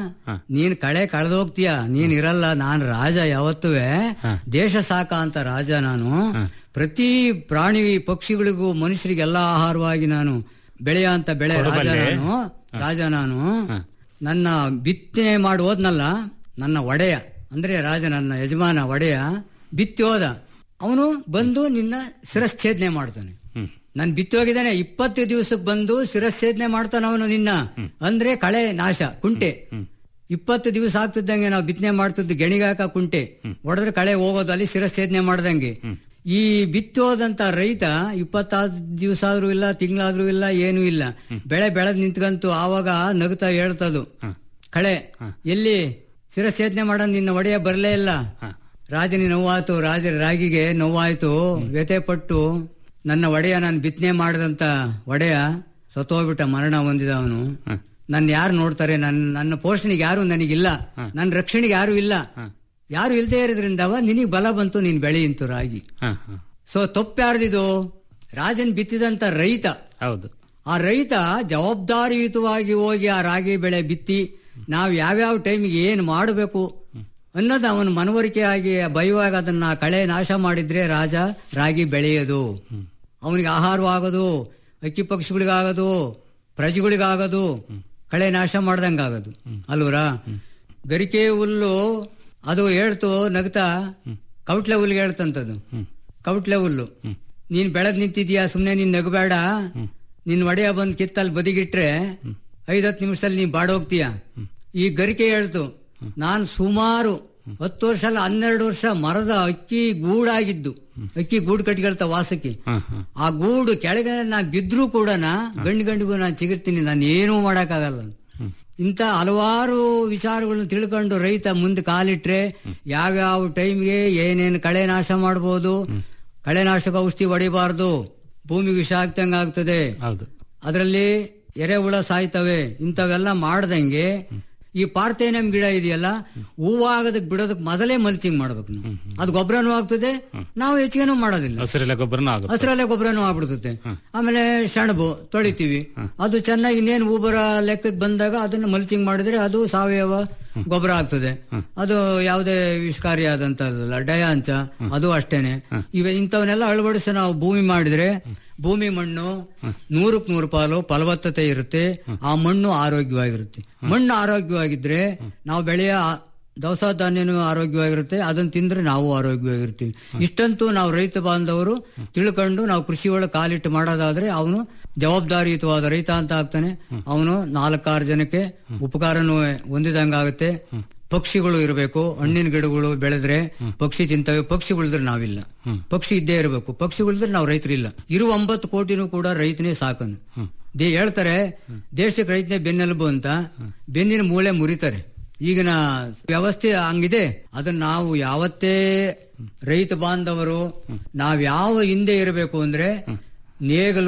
ನೀನ್ ಕಳೆ ಕಳೆದೋಗ್ತೀಯ ನೀನ್ ಇರಲ್ಲ ನಾನ್ ರಾಜ ಯಾವತ್ತುವೆ ದೇಶ ಸಾಕ ಅಂತ ರಾಜ ನಾನು ಪ್ರತಿ ಪ್ರಾಣಿ ಪಕ್ಷಿಗಳಿಗೂ ಮನುಷ್ಯರಿಗೆಲ್ಲ ಆಹಾರವಾಗಿ ನಾನು ಬೆಳೆಯ ಅಂತ ಬೆಳೆ ರಾಜ ನಾನು ರಾಜ ನಾನು ನನ್ನ ಬಿತ್ತನೆ ಮಾಡಿ ಹೋದ್ನಲ್ಲ ನನ್ನ ಒಡೆಯ ಅಂದ್ರೆ ರಾಜ ನನ್ನ ಯಜಮಾನ ಒಡೆಯ ಬಿತ್ತಿ ಹೋದ ಅವನು ಬಂದು ನಿನ್ನ ಶಿರಚ್ಛೇದನೆ ಮಾಡ್ತಾನೆ ನನ್ ಬಿತ್ತಿ ಹೋಗಿದ್ದಾನೆ ಇಪ್ಪತ್ತು ದಿವಸಕ್ಕೆ ಬಂದು ಶಿರಚ್ಛೇದನೆ ಮಾಡ್ತಾನ ಅವನು ನಿನ್ನ ಅಂದ್ರೆ ಕಳೆ ನಾಶ ಕುಂಟೆ ಇಪ್ಪತ್ತು ದಿವಸ ಆಗ್ತಿದ್ದಂಗೆ ನಾವು ಬಿತ್ತನೆ ಮಾಡ್ತಿದ್ದು ಗೆಣಿಗಾಕ ಕುಂಟೆ ಹೊಡೆದ್ರೆ ಕಳೆ ಹೋಗೋದು ಅಲ್ಲಿ ಶಿರಚ್ಛೇದನೆ ಮಾಡ್ದಂಗೆ ಈ ಬಿತ್ತೋದಂತ ರೈತ ಇಪ್ಪತ್ತಾರು ದಿವಸ ಆದ್ರೂ ಇಲ್ಲ ತಿಂಗಳಾದ್ರೂ ಇಲ್ಲ ಏನೂ ಇಲ್ಲ ಬೆಳೆ ಬೆಳೆದ್ ನಿಂತ್ಕಂತು ಆವಾಗ ನಗುತ್ತಾ ಹೇಳ್ತದು ಕಳೆ ಎಲ್ಲಿ ಶಿರಚ್ಛೇದನೆ ಮಾಡೋ ನಿನ್ನ ಒಡೆಯ ಬರಲೇ ಇಲ್ಲ ರಾಜನಿ ನೋವಾಯ್ತು ರಾಜ ರಾಗಿಗೆ ನೋವಾಯ್ತು ವ್ಯಥೆ ಪಟ್ಟು ನನ್ನ ಒಡೆಯ ನಾನು ಬಿತ್ತನೆ ಮಾಡಿದಂತ ಒಡೆಯ ಸತ್ತೋಗ್ಬಿಟ್ಟ ಮರಣ ಹೊಂದಿದ ಅವನು ನನ್ನ ಯಾರು ನೋಡ್ತಾರೆ ನನ್ನ ನನ್ನ ಪೋಷಣೆಗೆ ಯಾರು ನನಗಿಲ್ಲ ನನ್ನ ರಕ್ಷಣೆಗೆ ಯಾರು ಇಲ್ಲ ಯಾರು ಇಲ್ದೇ ಇರೋದ್ರಿಂದವ ನಿನಗೆ ಬಲ ಬಂತು ನೀನ್ ಬೆಳೆಯಿಂತು ರಾಗಿ ಸೊ ತಪ್ಪು ಯಾರ್ದಿದು ರಾಜನ್ ಬಿತ್ತಿದಂತ ರೈತ ಹೌದು ಆ ರೈತ ಜವಾಬ್ದಾರಿಯುತವಾಗಿ ಹೋಗಿ ಆ ರಾಗಿ ಬೆಳೆ ಬಿತ್ತಿ ನಾವ್ ಯಾವ್ಯಾವ ಟೈಮಿಗೆ ಏನ್ ಮಾಡಬೇಕು ಅನ್ನೋದು ಅವನ ಮನವರಿಕೆ ಆಗಿ ಭಯವಾಗಿ ಅದನ್ನ ಕಳೆ ನಾಶ ಮಾಡಿದ್ರೆ ರಾಜ ರಾಗಿ ಬೆಳೆಯೋದು ಅವನಿಗೆ ಆಹಾರವಾಗೋದು ಅಕ್ಕಿ ಪಕ್ಷಿಗಳಿಗಾಗೋದು ಪ್ರಜೆಗಳಿಗಾಗೋದು ಕಳೆ ನಾಶ ಮಾಡ್ದಂಗಾಗೋದು ಅಲ್ವರಾ ಗರಿಕೆ ಹುಲ್ಲು ಅದು ಹೇಳ್ತು ನಗ್ತಾ ಕೌಟ್ಲೆ ಹುಲ್ಗೆ ಹೇಳ್ತಂತದು ಕೌಟ್ಲೆ ಹುಲ್ಲು ನೀನ್ ಬೆಳೆದ್ ನಿಂತಿದ್ಯಾ ಸುಮ್ನೆ ನೀನ್ ನಗಬೇಡ ನಿನ್ ಒಡೆಯ ಬಂದ್ ಕಿತ್ತಲ್ಲಿ ಬದಿಗಿಟ್ರೆ ಐದತ್ತು ನಿಮಿಷದಲ್ಲಿ ನೀನ್ ಬಾಡೋಗ್ತೀಯ ಈ ಗರಿಕೆ ಹೇಳ್ತು ನಾನ್ ಸುಮಾರು ಹತ್ತು ವರ್ಷ ಅಲ್ಲ ಹನ್ನೆರಡು ವರ್ಷ ಮರದ ಅಕ್ಕಿ ಗೂಡಾಗಿದ್ದು ಅಕ್ಕಿ ಗೂಡು ಕಟ್ಕೊಳ್ತಾ ವಾಸಕ್ಕೆ ಆ ಗೂಡು ಕೆಳಗಡೆ ನಾ ಬಿದ್ರೂ ಕೂಡ ಗಂಡು ಗಂಡಿಗೂ ನಾನು ಚಿಗಿರ್ತೀನಿ ನಾನು ಏನೂ ಮಾಡಕ್ಕಾಗಲ್ಲ ಇಂಥ ಹಲವಾರು ವಿಚಾರಗಳನ್ನ ತಿಳ್ಕೊಂಡು ರೈತ ಮುಂದೆ ಕಾಲಿಟ್ರೆ ಯಾವ್ಯಾವ ಟೈಮ್ಗೆ ಏನೇನು ಕಳೆ ನಾಶ ಮಾಡ್ಬೋದು ಕಳೆನಾಶಕ ಔಷಧಿ ಹೊಡಿಬಾರ್ದು ಭೂಮಿ ವಿಷ ಆಗ್ತಂಗ ಆಗ್ತದೆ ಹೌದು ಅದರಲ್ಲಿ ಎರೆಹುಳ ಸಾಯ್ತವೆ ಇಂಥವೆಲ್ಲ ಮಾಡ್ದಂಗೆ ಈ ಪಾರ್ಥೇನಿಯಂ ಗಿಡ ಇದೆಯಲ್ಲ ಹೂವಾಗದಕ್ ಬಿಡೋದಕ್ ಮೊದಲೇ ಮಲ್ಚಿಂಗ್ ಮಾಡ್ಬೇಕು ನಾವು ಅದು ಗೊಬ್ಬರನೂ ಆಗ್ತದೆ ನಾವು ಹೆಚ್ಚಿಗೆನೂ ಮಾಡೋದಿಲ್ಲ ಹಸಿರೆಲೆ ಗೊಬ್ಬರನೂ ಆಗುತ್ತೆ ಹಸಿರಲ್ಲೇ ಗೊಬ್ಬರನೂ ಆಗ್ಬಿಡ್ತದೆ ಆಮೇಲೆ ಸೆಣಬು ತೊಳಿತೀವಿ ಅದು ಚೆನ್ನಾಗಿ ಇನ್ನೇನು ಊಬರ ಲೆಕ್ಕಕ್ಕೆ ಬಂದಾಗ ಅದನ್ನ ಮಲ್ಚಿಂಗ್ ಮಾಡಿದ್ರೆ ಅದು ಸಾವಯವ ಗೊಬ್ಬರ ಆಗ್ತದೆ ಅದು ಯಾವುದೇ ವಿಷಕಾರಿಯಾದಂತಲ್ಲ ಡಯಾಂಚ ಅದು ಅಷ್ಟೇನೆ ಇವ ಇಂಥವನ್ನೆಲ್ಲ ಅಳವಡಿಸಿ ನಾವು ಭೂಮಿ ಮಾಡಿದ್ರೆ ಭೂಮಿ ಮಣ್ಣು ನೂರಕ್ ನೂರು ಪಾಲು ಫಲವತ್ತತೆ ಇರುತ್ತೆ ಆ ಮಣ್ಣು ಆರೋಗ್ಯವಾಗಿರುತ್ತೆ ಮಣ್ಣು ಆರೋಗ್ಯವಾಗಿದ್ರೆ ನಾವು ಬೆಳೆಯ ದವಸ ಧಾನ್ಯನೂ ಆರೋಗ್ಯವಾಗಿರುತ್ತೆ ಅದನ್ನ ತಿಂದ್ರೆ ನಾವು ಆರೋಗ್ಯವಾಗಿರ್ತೀವಿ ಇಷ್ಟಂತೂ ನಾವು ರೈತ ಬಾಂಧವರು ತಿಳ್ಕೊಂಡು ನಾವು ಕೃಷಿ ಒಳಗೆ ಕಾಲಿಟ್ಟು ಮಾಡೋದಾದ್ರೆ ಅವನು ಜವಾಬ್ದಾರಿಯುತವಾದ ರೈತ ಅಂತ ಆಗ್ತಾನೆ ಅವನು ನಾಲ್ಕಾರು ಜನಕ್ಕೆ ಉಪಕಾರನೂ ಹೊಂದಿದಂಗಾಗುತ್ತೆ ಪಕ್ಷಿಗಳು ಇರಬೇಕು ಹಣ್ಣಿನ ಗಿಡಗಳು ಬೆಳೆದ್ರೆ ಪಕ್ಷಿ ತಿಂತವೆ ಪಕ್ಷಿಗಳಿದ್ರೆ ನಾವಿಲ್ಲ ಪಕ್ಷಿ ಇದ್ದೇ ಇರಬೇಕು ಪಕ್ಷಿಗಳಿದ್ರೆ ನಾವು ರೈತರಿಲ್ಲ ಇರುವ ಒಂಬತ್ತು ಕೋಟಿನೂ ಕೂಡ ರೈತನೇ ಸಾಕನು ದೇ ಹೇಳ್ತಾರೆ ದೇಶಕ್ಕೆ ರೈತನೇ ಬೆನ್ನೆಲುಬು ಅಂತ ಬೆನ್ನಿನ ಮೂಳೆ ಮುರಿತಾರೆ ಈಗಿನ ವ್ಯವಸ್ಥೆ ಹಂಗಿದೆ ಅದನ್ನ ನಾವು ಯಾವತ್ತೇ ರೈತ ಬಾಂಧವರು ನಾವ್ ಯಾವ ಹಿಂದೆ ಇರಬೇಕು ಅಂದ್ರೆ ನೇಗಲು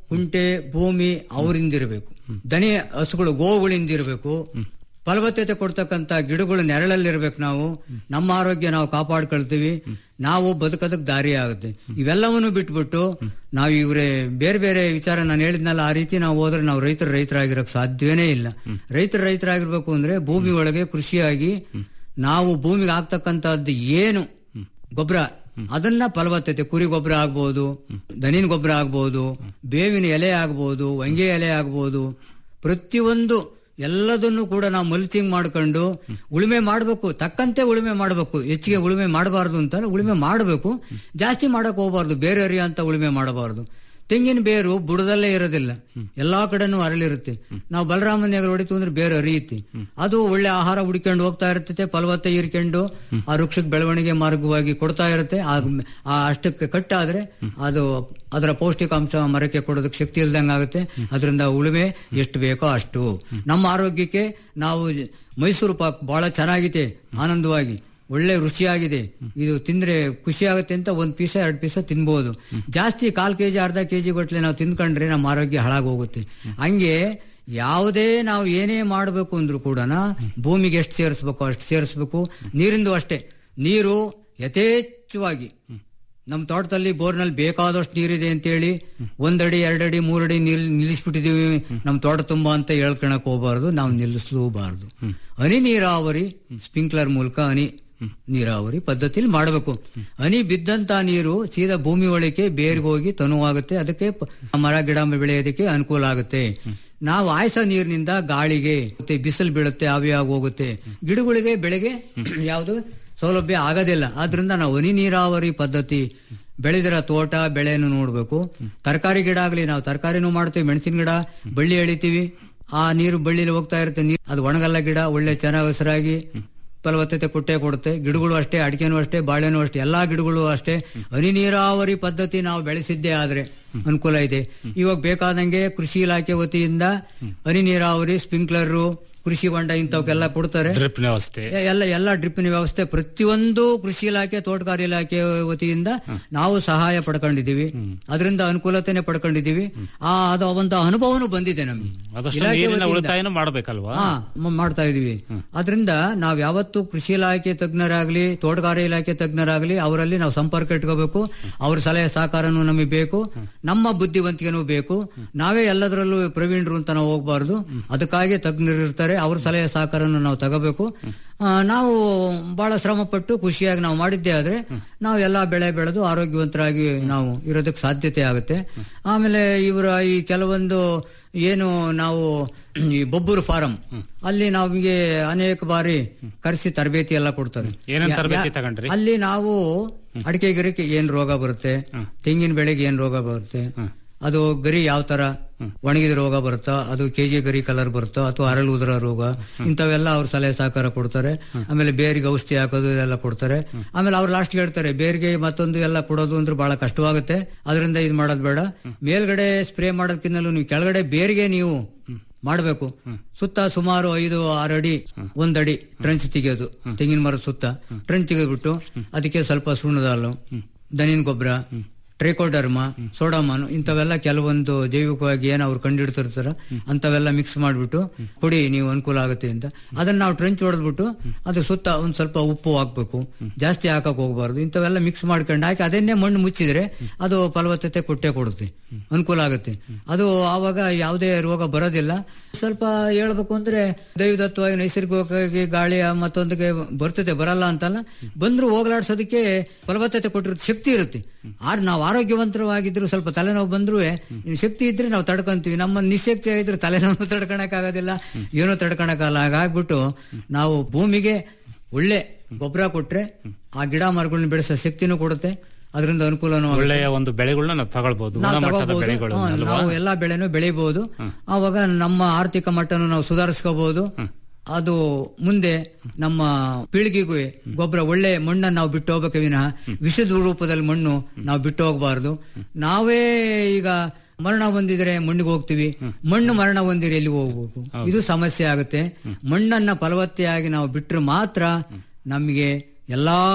ಕುಂಟೆ ಭೂಮಿ ಅವರಿಂದಿರಬೇಕು ದನಿ ಹಸುಗಳು ಗೋವುಗಳಿಂದಿರಬೇಕು ಫಲವತ್ತತೆ ಕೊಡ್ತಕ್ಕಂತ ಗಿಡಗಳು ನೆರಳಲ್ಲಿರ್ಬೇಕು ನಾವು ನಮ್ಮ ಆರೋಗ್ಯ ನಾವು ಕಾಪಾಡ್ಕೊಳ್ತೀವಿ ನಾವು ಬದುಕೋದಕ್ಕೆ ದಾರಿ ಆಗುತ್ತೆ ಇವೆಲ್ಲವನ್ನು ಬಿಟ್ಬಿಟ್ಟು ನಾವು ಇವ್ರೆ ಬೇರೆ ಬೇರೆ ವಿಚಾರ ನಾನು ಹೇಳಿದ್ನಲ್ಲ ಆ ರೀತಿ ನಾವು ಹೋದ್ರೆ ನಾವು ರೈತರು ರೈತರಾಗಿರೋಕ್ ಸಾಧ್ಯವೇ ಇಲ್ಲ ರೈತರು ರೈತರಾಗಿರ್ಬೇಕು ಅಂದ್ರೆ ಭೂಮಿ ಒಳಗೆ ಕೃಷಿಯಾಗಿ ನಾವು ಭೂಮಿಗೆ ಆಗ್ತಕ್ಕಂತದ್ದು ಏನು ಗೊಬ್ಬರ ಅದನ್ನ ಫಲವತ್ತತೆ ಕುರಿ ಗೊಬ್ಬರ ಆಗ್ಬಹುದು ದನಿನ ಗೊಬ್ಬರ ಆಗ್ಬಹುದು ಬೇವಿನ ಎಲೆ ಆಗ್ಬಹುದು ವಂಗೆ ಎಲೆ ಆಗ್ಬಹುದು ಪ್ರತಿಯೊಂದು ಎಲ್ಲದನ್ನು ಕೂಡ ನಾವು ಮಲ್ಚಿಂಗ್ ಮಾಡ್ಕೊಂಡು ಉಳುಮೆ ಮಾಡಬೇಕು ತಕ್ಕಂತೆ ಉಳುಮೆ ಮಾಡಬೇಕು ಹೆಚ್ಚಿಗೆ ಉಳುಮೆ ಮಾಡಬಾರ್ದು ಅಂತ ಉಳುಮೆ ಮಾಡಬೇಕು ಜಾಸ್ತಿ ಮಾಡಕ್ ಹೋಗಬಾರ್ದು ಬೇರೆ ಅಂತ ಉಳುಮೆ ಮಾಡಬಾರ್ದು ತೆಂಗಿನ ಬೇರು ಬುಡದಲ್ಲೇ ಇರೋದಿಲ್ಲ ಎಲ್ಲಾ ಕಡೆನೂ ಅರಳಿರುತ್ತೆ ನಾವು ಬಲರಾಮನ ಹೊಡಿತು ಅಂದ್ರೆ ಬೇರೆ ಹರಿಯುತ್ತೆ ಅದು ಒಳ್ಳೆ ಆಹಾರ ಹುಡ್ಕೊಂಡು ಹೋಗ್ತಾ ಇರ್ತೈತೆ ಫಲವತ್ತೆ ಹೀರ್ಕೊಂಡು ಆ ವೃಕ್ಷಕ್ಕೆ ಬೆಳವಣಿಗೆ ಮಾರ್ಗವಾಗಿ ಕೊಡ್ತಾ ಇರುತ್ತೆ ಆ ಆ ಅಷ್ಟಕ್ಕೆ ಕಟ್ಟಾದ್ರೆ ಅದು ಅದರ ಪೌಷ್ಟಿಕಾಂಶ ಮರಕ್ಕೆ ಕೊಡೋದಕ್ಕೆ ಶಕ್ತಿ ಇಲ್ದಂಗೆ ಆಗುತ್ತೆ ಅದರಿಂದ ಉಳುಮೆ ಎಷ್ಟು ಬೇಕೋ ಅಷ್ಟು ನಮ್ಮ ಆರೋಗ್ಯಕ್ಕೆ ನಾವು ಮೈಸೂರು ಪಾಕ್ ಬಹಳ ಚೆನ್ನಾಗಿದೆ ಆನಂದವಾಗಿ ಒಳ್ಳೆ ರುಚಿಯಾಗಿದೆ ಇದು ತಿಂದ್ರೆ ಖುಷಿ ಆಗುತ್ತೆ ಅಂತ ಒಂದ್ ಪೀಸ ಎರಡು ಪೀಸ ತಿನ್ಬಹುದು ಜಾಸ್ತಿ ಕಾಲ್ ಕೆಜಿ ಅರ್ಧ ಕೆಜಿ ಗಟ್ಲೆ ನಾವು ತಿಂದ್ಕೊಂಡ್ರೆ ನಮ್ಮ ಆರೋಗ್ಯ ಹಾಳಾಗೋಗುತ್ತೆ ಹಂಗೆ ಯಾವುದೇ ನಾವು ಏನೇ ಮಾಡಬೇಕು ಅಂದ್ರೂ ಕೂಡ ಭೂಮಿಗೆ ಎಷ್ಟು ಸೇರಿಸ್ಬೇಕು ಅಷ್ಟು ಸೇರಿಸ್ಬೇಕು ನೀರಿಂದು ಅಷ್ಟೇ ನೀರು ಯಥೇಚ್ಛವಾಗಿ ನಮ್ಮ ತೋಟದಲ್ಲಿ ಬೋರ್ನಲ್ಲಿ ಬೇಕಾದಷ್ಟು ನೀರಿದೆ ಅಂತೇಳಿ ಒಂದಡಿ ಎರಡಡಿ ಮೂರಡಿ ನೀರ್ ನಿಲ್ಲಿಸ್ಬಿಟ್ಟಿದೀವಿ ನಮ್ಮ ತೋಟ ತುಂಬಾ ಅಂತ ಹೇಳ್ಕೊಳಕ್ ಹೋಗಬಾರ್ದು ನಾವು ನಿಲ್ಲಿಸಲೂಬಾರ್ದು ಹನಿ ನೀರಾವರಿ ಸ್ಪ್ರಿಂಕ್ಲರ್ ಮೂಲಕ ಹನಿ ನೀರಾವರಿ ಪದ್ಧತಿಯಲ್ಲಿ ಮಾಡಬೇಕು ಹನಿ ಬಿದ್ದಂತ ನೀರು ಸೀದಾ ಭೂಮಿ ಒಳಗೆ ಬೇರ್ಗೆ ಹೋಗಿ ತನುವಾಗುತ್ತೆ ಅದಕ್ಕೆ ಪ- ಮರ ಗಿಡ ಬೆಳೆಯೋದಕ್ಕೆ ಅನುಕೂಲ ಆಗುತ್ತೆ ನಾವು ಆಯ್ಸ ನೀರಿನಿಂದ ಗಾಳಿಗೆ ಮತ್ತೆ ಬಿಸಿಲು ಬೀಳುತ್ತೆ ಆವಿಯಾಗಿ ಹೋಗುತ್ತೆ ಗಿಡಗಳಿಗೆ ಬೆಳೆಗೆ ಯಾವುದು ಸೌಲಭ್ಯ ಆಗೋದಿಲ್ಲ ಆದ್ರಿಂದ ನಾವು ಹನಿ ನೀರಾವರಿ ಪದ್ಧತಿ ಬೆಳೆದಿರೋ ತೋಟ ಬೆಳೆಯನ್ನು ನೋಡ್ಬೇಕು ತರಕಾರಿ ಗಿಡ ಆಗ್ಲಿ ನಾವು ತರಕಾರಿನೂ ಮಾಡ್ತೀವಿ ಮೆಣಸಿನ ಗಿಡ ಬಳ್ಳಿ ಎಳಿತೀವಿ ಆ ನೀರು ಬಳ್ಳಿಲಿ ಹೋಗ್ತಾ ಇರುತ್ತೆ ನೀರು ಅದು ಒಣಗಲ್ಲ ಗಿಡ ಒಳ್ಳೆ ಚೆನ್ನಾಗಿ ಹಸಿರಾಗಿ ಫಲವತ್ತತೆ ಕೊಟ್ಟೆ ಕೊಡುತ್ತೆ ಗಿಡಗಳು ಅಷ್ಟೇ ಅಡಿಕೆನೂ ಅಷ್ಟೇ ಬಾಳೆನೂ ಅಷ್ಟೇ ಎಲ್ಲಾ ಗಿಡಗಳು ಅಷ್ಟೇ ಹನಿ ನೀರಾವರಿ ಪದ್ಧತಿ ನಾವು ಬೆಳೆಸಿದ್ದೇ ಆದ್ರೆ ಅನುಕೂಲ ಇದೆ ಇವಾಗ ಬೇಕಾದಂಗೆ ಕೃಷಿ ಇಲಾಖೆ ವತಿಯಿಂದ ಹನಿ ನೀರಾವರಿ ಸ್ಪ್ರಿಂಕ್ಲರ್ ಕೃಷಿ ಹೊಂಡ ಇಂಥವಕ್ಕೆಲ್ಲ ಕೊಡ್ತಾರೆ ಡ್ರಿಪ್ ವ್ಯವಸ್ಥೆ ಎ- ಎಲ್ಲ ಎಲ್ಲ ಡ್ರಿಪ್ಪಿನ ವ್ಯವಸ್ಥೆ ಪ್ರತಿಯೊಂದು ಕೃಷಿ ಇಲಾಖೆ ತೋಟಗಾರಿ ಇಲಾಖೆ ವತಿಯಿಂದ ನಾವು ಸಹಾಯ ಪಡ್ಕೊಂಡಿದೀವಿ ಅದರಿಂದ ಅನುಕೂಲತೆನೆ ಪಡ್ಕೊಂಡಿದೀವಿ ಆ ಅದು ಒಂದು ಅನುಭವನೂ ಬಂದಿದೆ ನಮ್ಗೆ ಅದಷ್ಟು ಇಲಾಖೆ ನೀರಿನ ವತಿಯಿಂದ. ಉಳಿತಾಯನೂ ಮಾಡ್ಬೇಕಲ್ವಾ ಹಾ ಮ- ಮಾಡ್ತಾ ಇದೀವಿ ಅದರಿಂದ ನಾವ್ ಯಾವತ್ತು ಕೃಷಿ ಇಲಾಖೆ ತಜ್ಞರಾಗ್ಲಿ ತೋಟಗಾರ ಇಲಾಖೆ ತಜ್ಞರಾಗ್ಲಿ ಅವರಲ್ಲಿ ನಾವು ಸಂಪರ್ಕ ಇಟ್ಕೋಬೇಕು ಅವ್ರ ಸಲಹೆ ಸಹಕಾರನೂ ನಮಗೆ ಬೇಕು ನಮ್ಮ ಬುದ್ಧಿವಂತಿಕೆನೂ ಬೇಕು ನಾವೇ ಎಲ್ಲದರಲ್ಲೂ ಪ್ರವೀಣರು ಅಂತ ನಾವು ಹೋಗ್ಬಾರ್ದು ಅದಕ್ಕಾಗಿ ತಜ್ಞರು ಇರ್ತಾರೆ ಅವ್ರ ಸಲಹೆ ಸಹಕಾರನು ನಾವು ತಗೋಬೇಕು ಆ, ನಾವು ಬಹಳ ಶ್ರಮ ಪಟ್ಟು ಖುಷಿಯಾಗಿ ನಾವು ಮಾಡಿದ್ದೇ ಆದ್ರೆ ನಾವು ಎಲ್ಲಾ ಬೆಳೆ ಬೆಳೆದು ಆರೋಗ್ಯವಂತರಾಗಿ ನಾವು ಇರೋದಕ್ಕೆ ಸಾಧ್ಯತೆ ಆಗುತ್ತೆ ಆಮೇಲೆ ಇವರ ಈ ಕೆಲವೊಂದು ಏನು ನಾವು ಈ ಬೊಬ್ಬೂರು ಫಾರಂ ಅಲ್ಲಿ ನಮಗೆ ಅನೇಕ ಬಾರಿ ಕರೆಸಿ ತರಬೇತಿ ಎಲ್ಲ ಕೊಡ್ತಾರೆ ಏನೇನ್ ಯಾ- ತರಬೇತಿ ಯಾ- ತಗೊಂಡ್ರಿ? ಅಲ್ಲಿ ನಾವು ಅಡಿಕೆ ಗಿಡಕ್ಕೆ ಏನ್ ರೋಗ ಬರುತ್ತೆ ತೆಂಗಿನ ಬೆಳೆಗೆ ಏನ್ ರೋಗ ಬರುತ್ತೆ ಅದು ಗರಿ ಯಾವ ತರ ಒಣಗಿದ ರೋಗ ಬರುತ್ತಾ ಅದು ಕೆಜಿ ಗರಿ ಕಲರ್ ಬರುತ್ತಾ ಅಥವಾ ಅರಳು ಉದರ ರೋಗ ಇಂಥವೆಲ್ಲ ಅವ್ರ ಸಲಹೆ ಸಹಕಾರ ಕೊಡ್ತಾರೆ ಆಮೇಲೆ ಬೇರಿಗೆ ಔಷಧಿ ಹಾಕೋದು ಇದೆಲ್ಲ ಕೊಡ್ತಾರೆ ಆಮೇಲೆ ಅವ್ರು ಲಾಸ್ಟ್ ಹೇಳ್ತಾರೆ ಬೇರಿಗೆ ಮತ್ತೊಂದು ಎಲ್ಲ ಕೊಡೋದು ಅಂದ್ರೆ ಬಹಳ ಕಷ್ಟವಾಗುತ್ತೆ ಅದರಿಂದ ಇದು ಮಾಡೋದು ಬೇಡ ಮೇಲ್ಗಡೆ ಸ್ಪ್ರೇ ಮಾಡೋದಕ್ಕಿಂತಲೂ ನೀವು ಕೆಳಗಡೆ ಬೇರಿಗೆ ನೀವು ಮಾಡಬೇಕು ಸುತ್ತ ಸುಮಾರು ಐದು ಆರು ಅಡಿ ಒಂದಡಿ ಟ್ರಂಚ್ ತೆಗೆಯೋದು ತೆಂಗಿನ ಮರದ ಸುತ್ತ ಟ್ರಂಚ್ ತೆಗೆದ್ಬಿಟ್ಟು ಅದಕ್ಕೆ ಸ್ವಲ್ಪ ಸುಣ್ಣದ ಹಾಲು ದನಿನ ಗೊಬ್ಬರ ಟ್ರೈಕೋಡರ್ಮ ಸೋಡಾಮಾನು ಇಂಥವೆಲ್ಲ ಕೆಲವೊಂದು ಜೈವಿಕವಾಗಿ ಏನು ಅವ್ರು ಕಂಡಿಡ್ತಿರ್ತಾರ ಅಂತವೆಲ್ಲ ಮಿಕ್ಸ್ ಮಾಡಿಬಿಟ್ಟು ಕೊಡಿ ನೀವು ಅನುಕೂಲ ಆಗುತ್ತೆ ಅಂತ ಅದನ್ನ ನಾವು ಟ್ರೆಂಚ್ ಹೊಡೆದ್ಬಿಟ್ಟು ಅದ್ರ ಸುತ್ತ ಒಂದ್ ಸ್ವಲ್ಪ ಉಪ್ಪು ಹಾಕ್ಬೇಕು ಜಾಸ್ತಿ ಹಾಕಕ್ ಹೋಗ್ಬಾರ್ದು ಇಂಥವೆಲ್ಲ ಮಿಕ್ಸ್ ಮಾಡ್ಕೊಂಡು ಹಾಕಿ ಅದನ್ನೇ ಮಣ್ಣು ಮುಚ್ಚಿದ್ರೆ ಅದು ಫಲವತ್ತತೆ ಕೊಟ್ಟೆ ಕೊಡುತ್ತೆ ಅನುಕೂಲ ಆಗುತ್ತೆ ಅದು ಆವಾಗ ಯಾವುದೇ ರೋಗ ಬರೋದಿಲ್ಲ ಸ್ವಲ್ಪ ಹೇಳ್ಬೇಕು ಅಂದ್ರೆ ದೈವದತ್ತವಾಗಿ ನೈಸರ್ಗಿಕವಾಗಿ ಗಾಳಿ ಮತ್ತೊಂದಿಗೆ ಬರ್ತದೆ ಬರಲ್ಲ ಅಂತಲ್ಲ ಬಂದ್ರು ಹೋಗ್ಲಾಡ್ಸೋದಕ್ಕೆ ಫಲವತ್ತತೆ ಕೊಟ್ಟಿರೋ ಶಕ್ತಿ ಇರುತ್ತೆ ಆರ್ ನಾವು ಆರೋಗ್ಯವಂತರಾಗಿದ್ರು ಸ್ವಲ್ಪ ತಲೆನೋವು ಬಂದ್ರು ಶಕ್ತಿ ಇದ್ರೆ ನಾವು ತಡ್ಕೊಂತೀವಿ ನಮ್ಮ ನಿಶಕ್ತಿ ಆಗಿದ್ರೆ ತಲೆನೋವು ತಡ್ಕೊಳಕ್ ಆಗೋದಿಲ್ಲ ಏನೋ ತಡ್ಕೊಳಕ್ಕಾಗಲ್ಲ ಹಾಗಾಗ್ಬಿಟ್ಟು ನಾವು ಭೂಮಿಗೆ ಒಳ್ಳೆ ಗೊಬ್ಬರ ಕೊಟ್ರೆ ಆ ಗಿಡ ಮರಗಳನ್ನ ಬೆಳೆಸೋ ಶಕ್ತಿನೂ ಕೊಡುತ್ತೆ ಅದರಿಂದ ಅನುಕೂಲನೂ ಆಗುತ್ತೆ. ಒಳ್ಳೆಯ ಒಂದು ಬೆಳೆಗಳನ್ನ ನಾವು ತಗೊಳ್ಬಹುದು ನಾವು ಗುಣಮಟ್ಟದ ತಗೋಬಹುದು ಬೆಳೆಗಳು ಹ್ಮ್, ಅಲ್ವಾ ನಾವು ಎಲ್ಲಾ ಬೆಳೆನೂ ಬೆಳಿಬಹುದು ಆವಾಗ ನಮ್ಮ ಆರ್ಥಿಕ ಮಟ್ಟನು ನಾವು ಸುಧಾರಿಸ್ಕೋಬಹುದು ಅದು ಮುಂದೆ ನಮ್ಮ ಪೀಳಿಗೆಗೂ ಗೊಬ್ಬರ ಒಳ್ಳೆ ಮಣ್ಣನ್ನು ನಾವು ಬಿಟ್ಟು ಹೋಗ್ಬೇಕು ವಿನಃ ವಿಷದ ರೂಪದಲ್ಲಿ ಮಣ್ಣು ನಾವು ಬಿಟ್ಟು ಹೋಗಬಾರ್ದು ನಾವೇ ಈಗ ಮರಣ ಹೊಂದಿದ್ರೆ ಮಣ್ಣಿಗೆ ಹೋಗ್ತೀವಿ ಮಣ್ಣು ಮರಣ ಹೊಂದಿದ್ರೆ ಎಲ್ಲಿಗೆ ಹೋಗ್ಬೇಕು ಇದು ಸಮಸ್ಯೆ ಆಗುತ್ತೆ ಮಣ್ಣನ್ನ ಫಲವತ್ತೆಯಾಗಿ ನಾವು ಬಿಟ್ರೆ ಮಾತ್ರ ನಮಗೆ ಎಲ್ಲಾ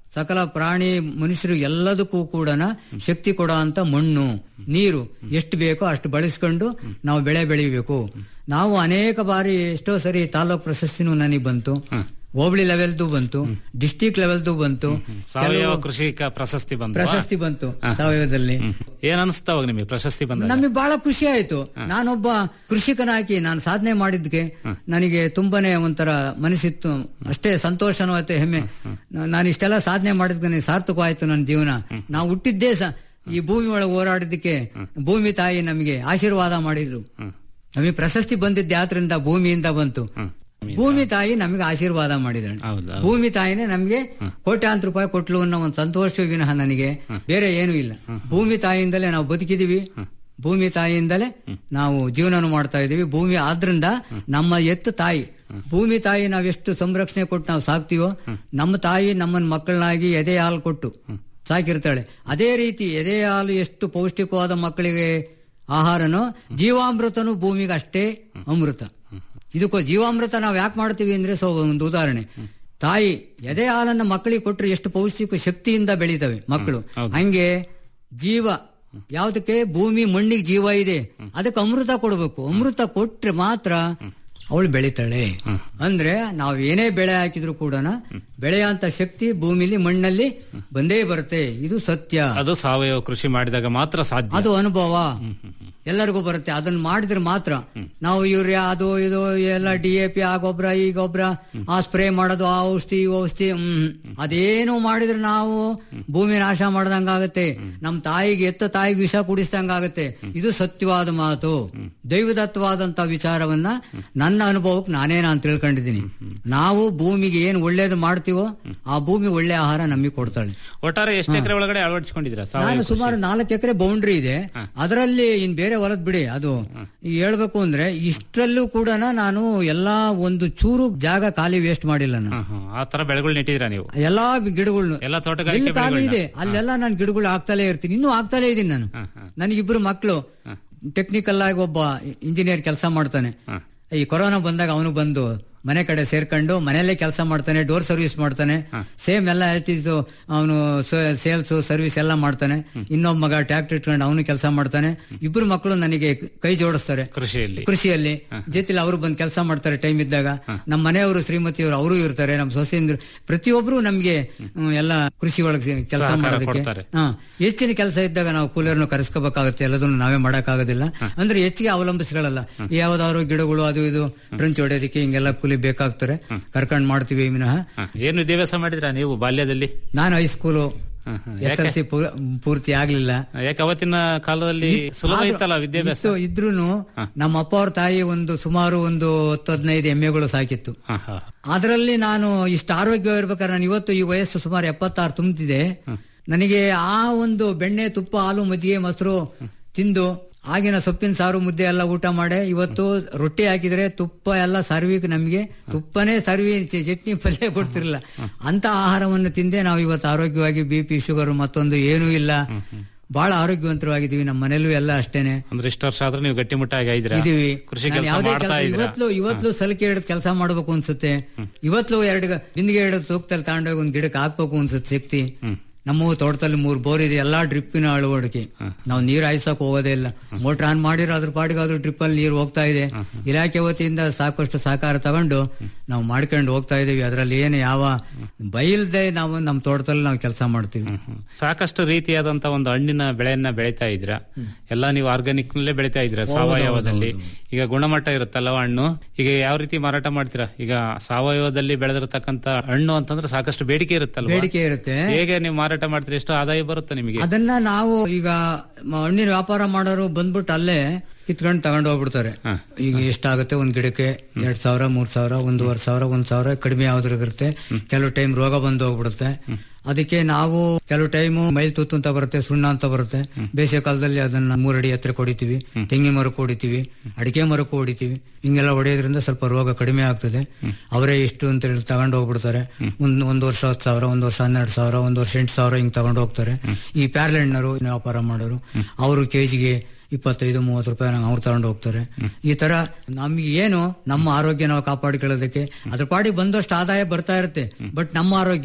ಸಕಲ ಪ್ರಾಣಿ ಮನುಷ್ಯರು ಎಲ್ಲದಕ್ಕೂ ಕೂಡ ಶಕ್ತಿ ಕೊಡೋ ಅಂತ ಮಣ್ಣು ನೀರು ಎಷ್ಟು ಬೇಕೋ ಅಷ್ಟು ಬಳಸ್ಕೊಂಡು ನಾವು ಬೆಳೆ ಬೆಳಿಬೇಕು ನಾವು ಅನೇಕ ಬಾರಿ ಎಷ್ಟೋ ಸರಿ ತಾಲೂಕ್ ಪ್ರಶಸ್ತಿನೂ ನನಗೆ ಬಂತು ಹೋಬಳಿ ಲೆವೆಲ್ದು ಬಂತು ಡಿಸ್ಟಿಕ್ ಲೆವೆಲ್ದು ಬಂತು ಸಾವಯವ ಕೆಲವು ಕೃಷಿಕ ಪ್ರಶಸ್ತಿ ಬಂದ ಪ್ರಶಸ್ತಿ ಬಂತು ಸಾವಯವದಲ್ಲಿ ಏನ್ ಅನಿಸ್ತಾ ಅವಾಗ ನಿಮಗೆ ಪ್ರಶಸ್ತಿ ಬಂದ ನಮಗೆ ಬಹಳ ಖುಷಿ ಆಯ್ತು ನಾನೊಬ್ಬ ಕೃಷಿಕನಾಗಿ ನಾನು ಸಾಧನೆ ಮಾಡಿದ್ಕೆ ನನಗೆ ತುಂಬಾನೇ ಒಂಥರ ಮನಸ್ಸಿತ್ತು ಅಷ್ಟೇ ಸಂತೋಷನೂ ಆಯ್ತು ಹೆಮ್ಮೆ ನಾ- ನಾನು ಇಷ್ಟೆಲ್ಲ ಸಾಧನೆ ಮಾಡಿದ್ಕೆ ನನಗೆ ಸಾರ್ಥಕವಾಯ್ತು ನನ್ನ ಜೀವನ ನಾವು ಹುಟ್ಟಿದ್ದೇ ಸ- ಈ ಭೂಮಿ ಒಳಗೆ ಹೋರಾಡಿದ್ದಕ್ಕೆ ಭೂಮಿ ತಾಯಿ ನಮಗೆ ಆಶೀರ್ವಾದ ಮಾಡಿದ್ರು ನಮಗೆ ಪ್ರಶಸ್ತಿ ಬಂದಿದ್ದೆ ಆದ್ರಿಂದ ಭೂಮಿಯಿಂದ ಬಂತು ಭೂಮಿ ತಾಯಿ ನಮಗೆ ಆಶೀರ್ವಾದ ಮಾಡಿದಳು ಭೂಮಿ ತಾಯಿನೇ ನಮಗೆ ಕೋಟ್ಯಾಂತರ ರೂಪಾಯಿ ಕೊಟ್ಲು ಅನ್ನೋ ಒಂದು ಸಂತೋಷ ವಿನಃ ನನಗೆ ಬೇರೆ ಏನೂ ಇಲ್ಲ ಭೂಮಿ ತಾಯಿಯಿಂದಲೇ ನಾವು ಬದುಕಿದೀವಿ ಭೂಮಿ ತಾಯಿಯಿಂದಲೇ ನಾವು ಜೀವನ ಮಾಡ್ತಾ ಇದೀವಿ ಭೂಮಿ ಆದ್ರಿಂದ ನಮ್ಮ ಎತ್ತು ತಾಯಿ ಭೂಮಿ ತಾಯಿ ನಾವ್ ಎಷ್ಟು ಸಂರಕ್ಷಣೆ ಕೊಟ್ಟು ನಾವು ಸಾಕ್ತಿವೋ ನಮ್ಮ ತಾಯಿ ನಮ್ಮನ್ನ ಮಕ್ಕಳನ್ನಾಗಿ ಎದೆ ಹಾಲು ಕೊಟ್ಟು ಸಾಕಿರ್ತಾಳೆ ಅದೇ ರೀತಿ ಎದೆ ಹಾಲು ಎಷ್ಟು ಪೌಷ್ಟಿಕವಾದ ಮಕ್ಕಳಿಗೆ ಆಹಾರನೋ ಜೀವಾಮೃತನು ಭೂಮಿಗೆ ಅಷ್ಟೇ ಅಮೃತ ಇದಕ್ಕೋ ಜೀವಾಮೃತ ನಾವು ಯಾಕೆ ಮಾಡ್ತೀವಿ ಅಂದ್ರೆ ಸೊ ಒಂದು ಉದಾಹರಣೆ ತಾಯಿ ಎದೆ ಹಾಲನ್ನ ಮಕ್ಕಳಿಗೆ ಕೊಟ್ಟರೆ ಎಷ್ಟು ಪೌಷ್ಟಿಕ ಶಕ್ತಿಯಿಂದ ಬೆಳೀತವೆ ಮಕ್ಕಳು ಹಂಗೆ ಜೀವ ಯಾವ್ದಕ್ಕೆ ಭೂಮಿ ಮಣ್ಣಿಗೆ ಜೀವ ಇದೆ ಅದಕ್ಕೆ ಅಮೃತ ಕೊಡಬೇಕು ಅಮೃತ ಕೊಟ್ರೆ ಮಾತ್ರ ಅವಳು ಬೆಳಿತಾಳೆ ಅಂದ್ರೆ ನಾವು ಏನೇ ಬೆಳೆ ಹಾಕಿದ್ರು ಕೂಡ ಬೆಳೆಯಂತ ಶಕ್ತಿ ಭೂಮಿಲಿ ಮಣ್ಣಲ್ಲಿ ಬಂದೇ ಬರುತ್ತೆ ಇದು ಸತ್ಯ ಅದು ಸಾವಯವ ಕೃಷಿ ಮಾಡಿದಾಗ ಮಾತ್ರ ಸಾಧ್ಯ ಅದು ಅನುಭವ ಎಲ್ಲರಿಗೂ ಬರುತ್ತೆ ಅದನ್ನ ಮಾಡಿದ್ರೆ ಮಾತ್ರ ನಾವು ಯೂರಿಯಾ ಅದು ಇದು ಎಲ್ಲ ಡಿ ಎ ಪಿ ಆ ಗೊಬ್ಬರ ಈ ಗೊಬ್ಬರ ಆ ಸ್ಪ್ರೇ ಮಾಡೋದು ಆ ಔಷಧಿ ಈ ಔಷಧಿ ಹ್ಮ್ ಅದೇನು ಮಾಡಿದ್ರೆ ನಾವು ಭೂಮಿ ನಾಶ ಮಾಡ್ದಂಗಾಗತ್ತೆ ನಮ್ ತಾಯಿಗೆ ಎತ್ತ ತಾಯಿಗೆ ವಿಷ ಕುಡಿಸ್ದಂಗಾಗತ್ತೆ ಇದು ಸತ್ಯವಾದ ಮಾತು ದೈವದತ್ತವಾದಂತ ವಿಚಾರವನ್ನ ನನ್ನ ಅನುಭವಕ್ಕೆ ನಾನೇ ನಾನು ತಿಳ್ಕೊಂಡಿದ್ದೀನಿ ನಾವು ಭೂಮಿಗೆ ಏನ್ ಒಳ್ಳೇದು ಮಾಡ್ತೀವೋ ಆ ಭೂಮಿ ಒಳ್ಳೆ ಆಹಾರ ನಮಗೆ ಕೊಡ್ತಾಳೆ ಒಟ್ಟಾರೆ ಎಷ್ಟು ಎಕರೆ ಒಳಗಡೆ ಅಳವಡಿಸಿಕೊಂಡಿದ್ದೀರಾ ನಾನು ಸಾವಯವ ಕೃಷಿ? ಸುಮಾರು ನಾಲ್ಕು ಎಕರೆ ಬೌಂಡ್ರಿ ಇದೆ ಅದರಲ್ಲಿ ಇನ್ ಬೇರೆ ಹೊಲದ್ ಬಿಡಿ ಅದು ಈಗ ಹೇಳ್ಬೇಕು ಅಂದ್ರೆ ಇಷ್ಟರಲ್ಲೂ ಕೂಡ ನಾನು ಎಲ್ಲಾ ಒಂದು ಚೂರು ಜಾಗ ಖಾಲಿ ವೇಸ್ಟ್ ಮಾಡಿಲ್ಲ ನಾನು ಹ್ಮ್, ಆ ತರ ಬೆಳೆಗಳು ನೆಟ್ಟಿದ್ದೀರಾ ನೀವು ಎಲ್ಲಾ ಗಿಡಗಳ್ನು ಎಲ್ಲ ತೋಟಗಾರಿಕೆ ಎಲ್ಲಿ ಖಾಲಿ ಬೆಳೆಗಳ್ನ? ಇದೆ ಅಲ್ಲೆಲ್ಲ ನಾನು ಗಿಡಗಳು ಹಾಕ್ತಲೇ ಇರ್ತೀನಿ ಇನ್ನೂ ಹಾಕ್ತಲೇ ಇದೀನಿ ನಾನು ನನಗಿಬ್ರು ಮಕ್ಕಳು ಟೆಕ್ನಿಕಲ್ ಆಗಿ ಒಬ್ಬ ಇಂಜಿನಿಯರ್ ಕೆಲಸ ಮಾಡ್ತಾನೆ ಈ ಕೊರೋನಾ ಬಂದಾಗ ಅವನು ಬಂದು ಮನೆ ಕಡೆ ಸೇರ್ಕೊಂಡು ಮನೆಯಲ್ಲೇ ಕೆಲಸ ಮಾಡ್ತಾನೆ ಡೋರ್ ಸರ್ವಿಸ್ ಮಾಡ್ತಾನೆ ಸೇಮ್ ಎಲ್ಲ ಇದು ಅವನು ಸೇಲ್ಸ್ ಸರ್ವಿಸ್ ಎಲ್ಲ ಮಾಡ್ತಾನೆ ಇನ್ನೊಬ್ಬ ಮಗ ಟ್ಯಾಕ್ಟರ್ ಇಟ್ಕೊಂಡು ಅವನು ಕೆಲಸ ಮಾಡ್ತಾನೆ ಇಬ್ರು ಮಕ್ಕಳು ನನಗೆ ಕೈ ಜೋಡಿಸ್ತಾರೆ ಕೃಷಿಯಲ್ಲಿ ಕೃಷಿಯಲ್ಲಿ ಜೊತೆಲಿ ಅವರು ಬಂದು ಕೆಲಸ ಮಾಡ್ತಾರೆ ಟೈಮ್ ಇದ್ದಾಗ ನಮ್ಮ ಮನೆಯವರು ಶ್ರೀಮತಿಯವರು ಅವರು ಇರ್ತಾರೆ ನಮ್ಮ ಸೊಸೆಂದ್ರು ಪ್ರತಿಯೊಬ್ರು ನಮ್ಗೆ ಹ್ಮ್, ಎಲ್ಲ ಕೃಷಿ ಒಳಗೆ ಕೆಲಸ ಸಹಕಾರ ಮಾಡೋದಕ್ಕೆ ಕೊಡ್ತಾರೆ. ಹಾ ಹೆಚ್ಚಿನ ಕೆಲಸ ಇದ್ದಾಗ ನಾವು ಕೂಲರ್ನು ಕರೆಸ್ಕೋಬೇಕಾಗುತ್ತೆ ಎಲ್ಲದನ್ನು ನಾವೇ ಮಾಡಕ್ಕಾಗೋದಿಲ್ಲ ಅಂದ್ರೆ ಹೆಚ್ಚಿಗೆ ಅವಲಂಬಿಸಿಗಳಲ್ಲ ಯಾವ್ದಾದ್ರು ಗಿಡಗಳು ಅದು ಇದು ಟ್ರಂಚ್ ಹೊಡೆಯೋದಕ್ಕೆ ಹಿಂಗೆಲ್ಲ ಕೂಲಿ ಬೇಕಾಗ್ತಾರೆ ಕರ್ಕೊಂಡ್ ಮಾಡ್ತೀವಿ ವಿನಃ ಹ, ಏನು ವಿದ್ಯಾಭ್ಯಾಸ ಮಾಡಿದ್ರಾ ನೀವು ಬಾಲ್ಯದಲ್ಲಿ ನಾನು ಹೈಸ್ಕೂಲು ಹ, ಹ. ಎಸ್ ಎಲ್ ಸಿ ಪೂರ್ತಿ ಆಗ್ಲಿಲ್ಲ ಯಾಕೆ ಅವತ್ತಿನ ಕಾಲದಲ್ಲಿ ಸುಲಭ ಆದ್ರೂ- ಇತ್ತಲ್ಲ ವಿದ್ಯಾಭ್ಯಾಸ ಇತ್ತು, ಇದ್ರೂನು ನಮ್ಮ ಅಪ್ಪ ಅವ್ರ ತಾಯಿ ಒಂದು ಸುಮಾರು ಒಂದು ಹತ್ತು ಹದಿನೈದು ಎಮ್ಮೆಗಳು ಸಾಕಿತ್ತು ಹ, ಹ. ಅದರಲ್ಲಿ ನಾನು ಇಷ್ಟು ಆರೋಗ್ಯವಾಗಿರ್ಬೇಕಾದ್ರೆ ನಾನು ಇವತ್ತು ಈ ವಯಸ್ಸು ಸುಮಾರು ಎಪ್ಪತ್ತಾರು ತುಂಬಿದೆ ನನಗೆ ಆ ಒಂದು ಬೆಣ್ಣೆ ತುಪ್ಪ ಹಾಲು ಮಜ್ಜಿಗೆ ಮೊಸರು ತಿಂದು ಆಗಿನ ಸೊಪ್ಪಿನ ಸಾರು ಮುದ್ದೆ ಎಲ್ಲ ಊಟ ಮಾಡಿ ಇವತ್ತು ರೊಟ್ಟಿ ಹಾಕಿದ್ರೆ ತುಪ್ಪ ಎಲ್ಲ ಸರ್ವಿಗೆ ನಮಗೆ ತುಪ್ಪನೇ ಸರ್ವಿ ಚ- ಚಟ್ನಿ ಪಲ್ಯ ಕೊಡ್ತಿರಲಿಲ್ಲ ಅಂತ ಆಹಾರವನ್ನು ತಿಂದೆ ನಾವು ಇವತ್ತು ಆರೋಗ್ಯವಾಗಿ ಬಿ ಪಿ ಶುಗರ್ ಮತ್ತೊಂದು ಏನೂ ಇಲ್ಲ ಬಹಳ ಆರೋಗ್ಯವಂತರಾಗಿದ್ದೀವಿ ನಮ್ಮ ಮನೇಲೂ ಎಲ್ಲ ಅಷ್ಟೇನೆ ಅಂದ್ರೆ ಇಷ್ಟು ವರ್ಷ ಆದ್ರೂ ನೀವು ಗಟ್ಟಿಮುಟ್ಟಾಗಿ ಆಗಿದ್ದೀರಾ ಇದೀವಿ ಕೃಷಿ ನಾನು ಕೆಲಸ ಯಾವುದೇ ಮಾಡ್ತಾ ಕೆಲ್ಸ- ಇದ್ದೀರಾ ಇವತ್ಲು ಇವತ್ಲು ಸಲಿಕೆ ಹಿಡಿದು ಕೆಲಸ ಮಾಡ್ಬೇಕು ಅನ್ಸುತ್ತೆ ಇವತ್ಲು ಎರಡು ಗ- ಬಿಂದಿಗೆ ಹಿಡಿದು ತೂಕ್ತಲ್ಲಿ ತಗೊಂಡೋಗಿ ಒಂದ್ ಗಿಡಕ್ಕೆ ಹಾಕ್ಬೇಕು ಅನ್ಸುತ್ತೆ ಶಕ್ತಿ ನಮ್ಮ ತೋಟದಲ್ಲಿ ಮೂರ್ ಬೋರ್ ಇದೆ ಎಲ್ಲಾ ಡ್ರಿಪ್ಪಿನ ಅಳವಡಿಕೆ ನಾವು ನೀರ್ ಹಾಯ್ಸಕ್ ಹೋಗೋದೇ ಇಲ್ಲ ಮೋಟರ್ ಆನ್ ಮಾಡಿರೋ ಅದ್ರ ಪಾಡಿಗೆ ಅದ್ರ ಡ್ರಿಪ್ ಅಲ್ಲಿ ನೀರು ಹೋಗ್ತಾ ಇದೆ ಇಲಾಖೆ ವತಿಯಿಂದ ಸಾಕಷ್ಟು ಸಹಕಾರ ತಗೊಂಡು ನಾವು ಮಾಡ್ಕೊಂಡು ಹೋಗ್ತಾ ಇದೀವಿ ಅದ್ರಲ್ಲಿ ಏನು ಯಾವ ಬೈಲ್ದೆ ನಾವು ನಮ್ಮ ತೋಟದಲ್ಲಿ ನಾವು ಕೆಲಸ ಮಾಡ್ತೀವಿ ಸಾಕಷ್ಟು ರೀತಿಯಾದಂತ ಒಂದು ಹಣ್ಣಿನ ಬೆಳೆಯನ್ನ ಬೆಳೀತಾ ಇದ್ದೀರಾ ಎಲ್ಲ ನೀವು ಆರ್ಗಾನಿಕ್ ನಲ್ಲೇ ಬೆಳೀತಾ ಇದ್ದೀರಾ ಸಾವಯವದಲ್ಲಿ ಈಗ ಗುಣಮಟ್ಟ ಇರುತ್ತಲ್ಲ ಹಣ್ಣು ಈಗ ಯಾವ ರೀತಿ ಮಾರಾಟ ಮಾಡ್ತೀರಾ ಈಗ ಸಾವಯವದಲ್ಲಿ ಬೆಳೆದಿರತಕ್ಕಂತ ಹಣ್ಣು ಅಂತಂದ್ರೆ ಸಾಕಷ್ಟು ಬೇಡಿಕೆ ಇರುತ್ತಲ್ಲ ಬೇಡಿಕೆ ಇರುತ್ತೆ ಹೇಗೆ ನೀವು ಮಾರಾಟ ಮಾಡ್ತೀರಾ ಎಷ್ಟು ಆದಾಯ ಬರುತ್ತೆ ನಿಮಗೆ ಅದನ್ನ ನಾವು ಈಗ ಮ- ಹಣ್ಣಿನ ವ್ಯಾಪಾರ ಮಾಡೋರು ಬಂದ್ಬಿಟ್ಟು ಅಲ್ಲೇ ಕಿತ್ಕೊಂಡು ತಗೊಂಡು ಹೋಗ್ಬಿಡ್ತಾರೆ ಈಗ ಎಷ್ಟಾಗುತ್ತೆ ಒಂದ್ ಗಿಡಕ್ಕೆ ಎರಡ್ ಸಾವಿರ ಮೂರ್ ಸಾವಿರ ಒಂದೂವರೆ ಸಾವಿರ ಒಂದ್ ಸಾವಿರ ಕಡಿಮೆ ಯಾವ್ದ್ರಾಗಿರುತ್ತೆ ಕೆಲವು ಟೈಮ್ ರೋಗ ಬಂದು ಹೋಗ್ಬಿಡುತ್ತೆ ಅದಕ್ಕೆ ನಾವು ಕೆಲವು ಟೈಮು ಮೈಲ್ ತುತ್ತು ಅಂತ ಬರುತ್ತೆ ಸುಣ್ಣ ಅಂತ ಬರುತ್ತೆ ಬೇಸಿಗೆ ಕಾಲದಲ್ಲಿ ಅದನ್ನ ಮೂರಡಿ ಎತ್ತರ ಹೊಡಿತೀವಿ ತೆಂಗಿನ ಮರಕ್ಕೆ ಹೊಡಿತೀವಿ ಅಡಿಕೆ ಮರಕ್ಕೂ ಹೊಡಿತೀವಿ ಹಿಂಗೆಲ್ಲ ಹೊಡೆಯೋದ್ರಿಂದ ಸ್ವಲ್ಪ ರೋಗ ಕಡಿಮೆ ಆಗ್ತದೆ ಅವರೇ ಇಷ್ಟು ಅಂತ ಹೇಳಿ ತಗೊಂಡು ಹೋಗ್ಬಿಡ್ತಾರೆ ಒಂದ್ ಒಂದ್ ವರ್ಷ ಹತ್ತು ಸಾವಿರ ಒಂದ್ ವರ್ಷ ಹನ್ನೆರಡು ಸಾವಿರ ಒಂದ್ ವರ್ಷ ಎಂಟು ಸಾವಿರ ಹಿಂಗ್ ತಗೊಂಡು ಹೋಗ್ತಾರೆ ಈ ಪ್ಯಾರ್ಲೆಂಡ್ನವರು ವ್ಯಾಪಾರ ಮಾಡೋರು ಅವರು ಕೆಜಿಗೆ ಇಪ್ಪತ್ತೈದು ಮೂವತ್ತು ರೂಪಾಯಿ ನಂಗೆ ಅವ್ರು ತಗೊಂಡು ಹೋಗ್ತಾರೆ ಈ ತರ ನಮ್ಗೆ ಏನು ನಮ್ಮ ಆರೋಗ್ಯ ನಾವು ಕಾಪಾಡಿಕೊಳ್ಳೋದಕ್ಕೆ ಅದ್ರ ಪಾಡಿ ಬಂದಷ್ಟು ಆದಾಯ ಬರ್ತಾ ಇರುತ್ತೆ ಬಟ್ ನಮ್ಮ ಆರೋಗ್ಯ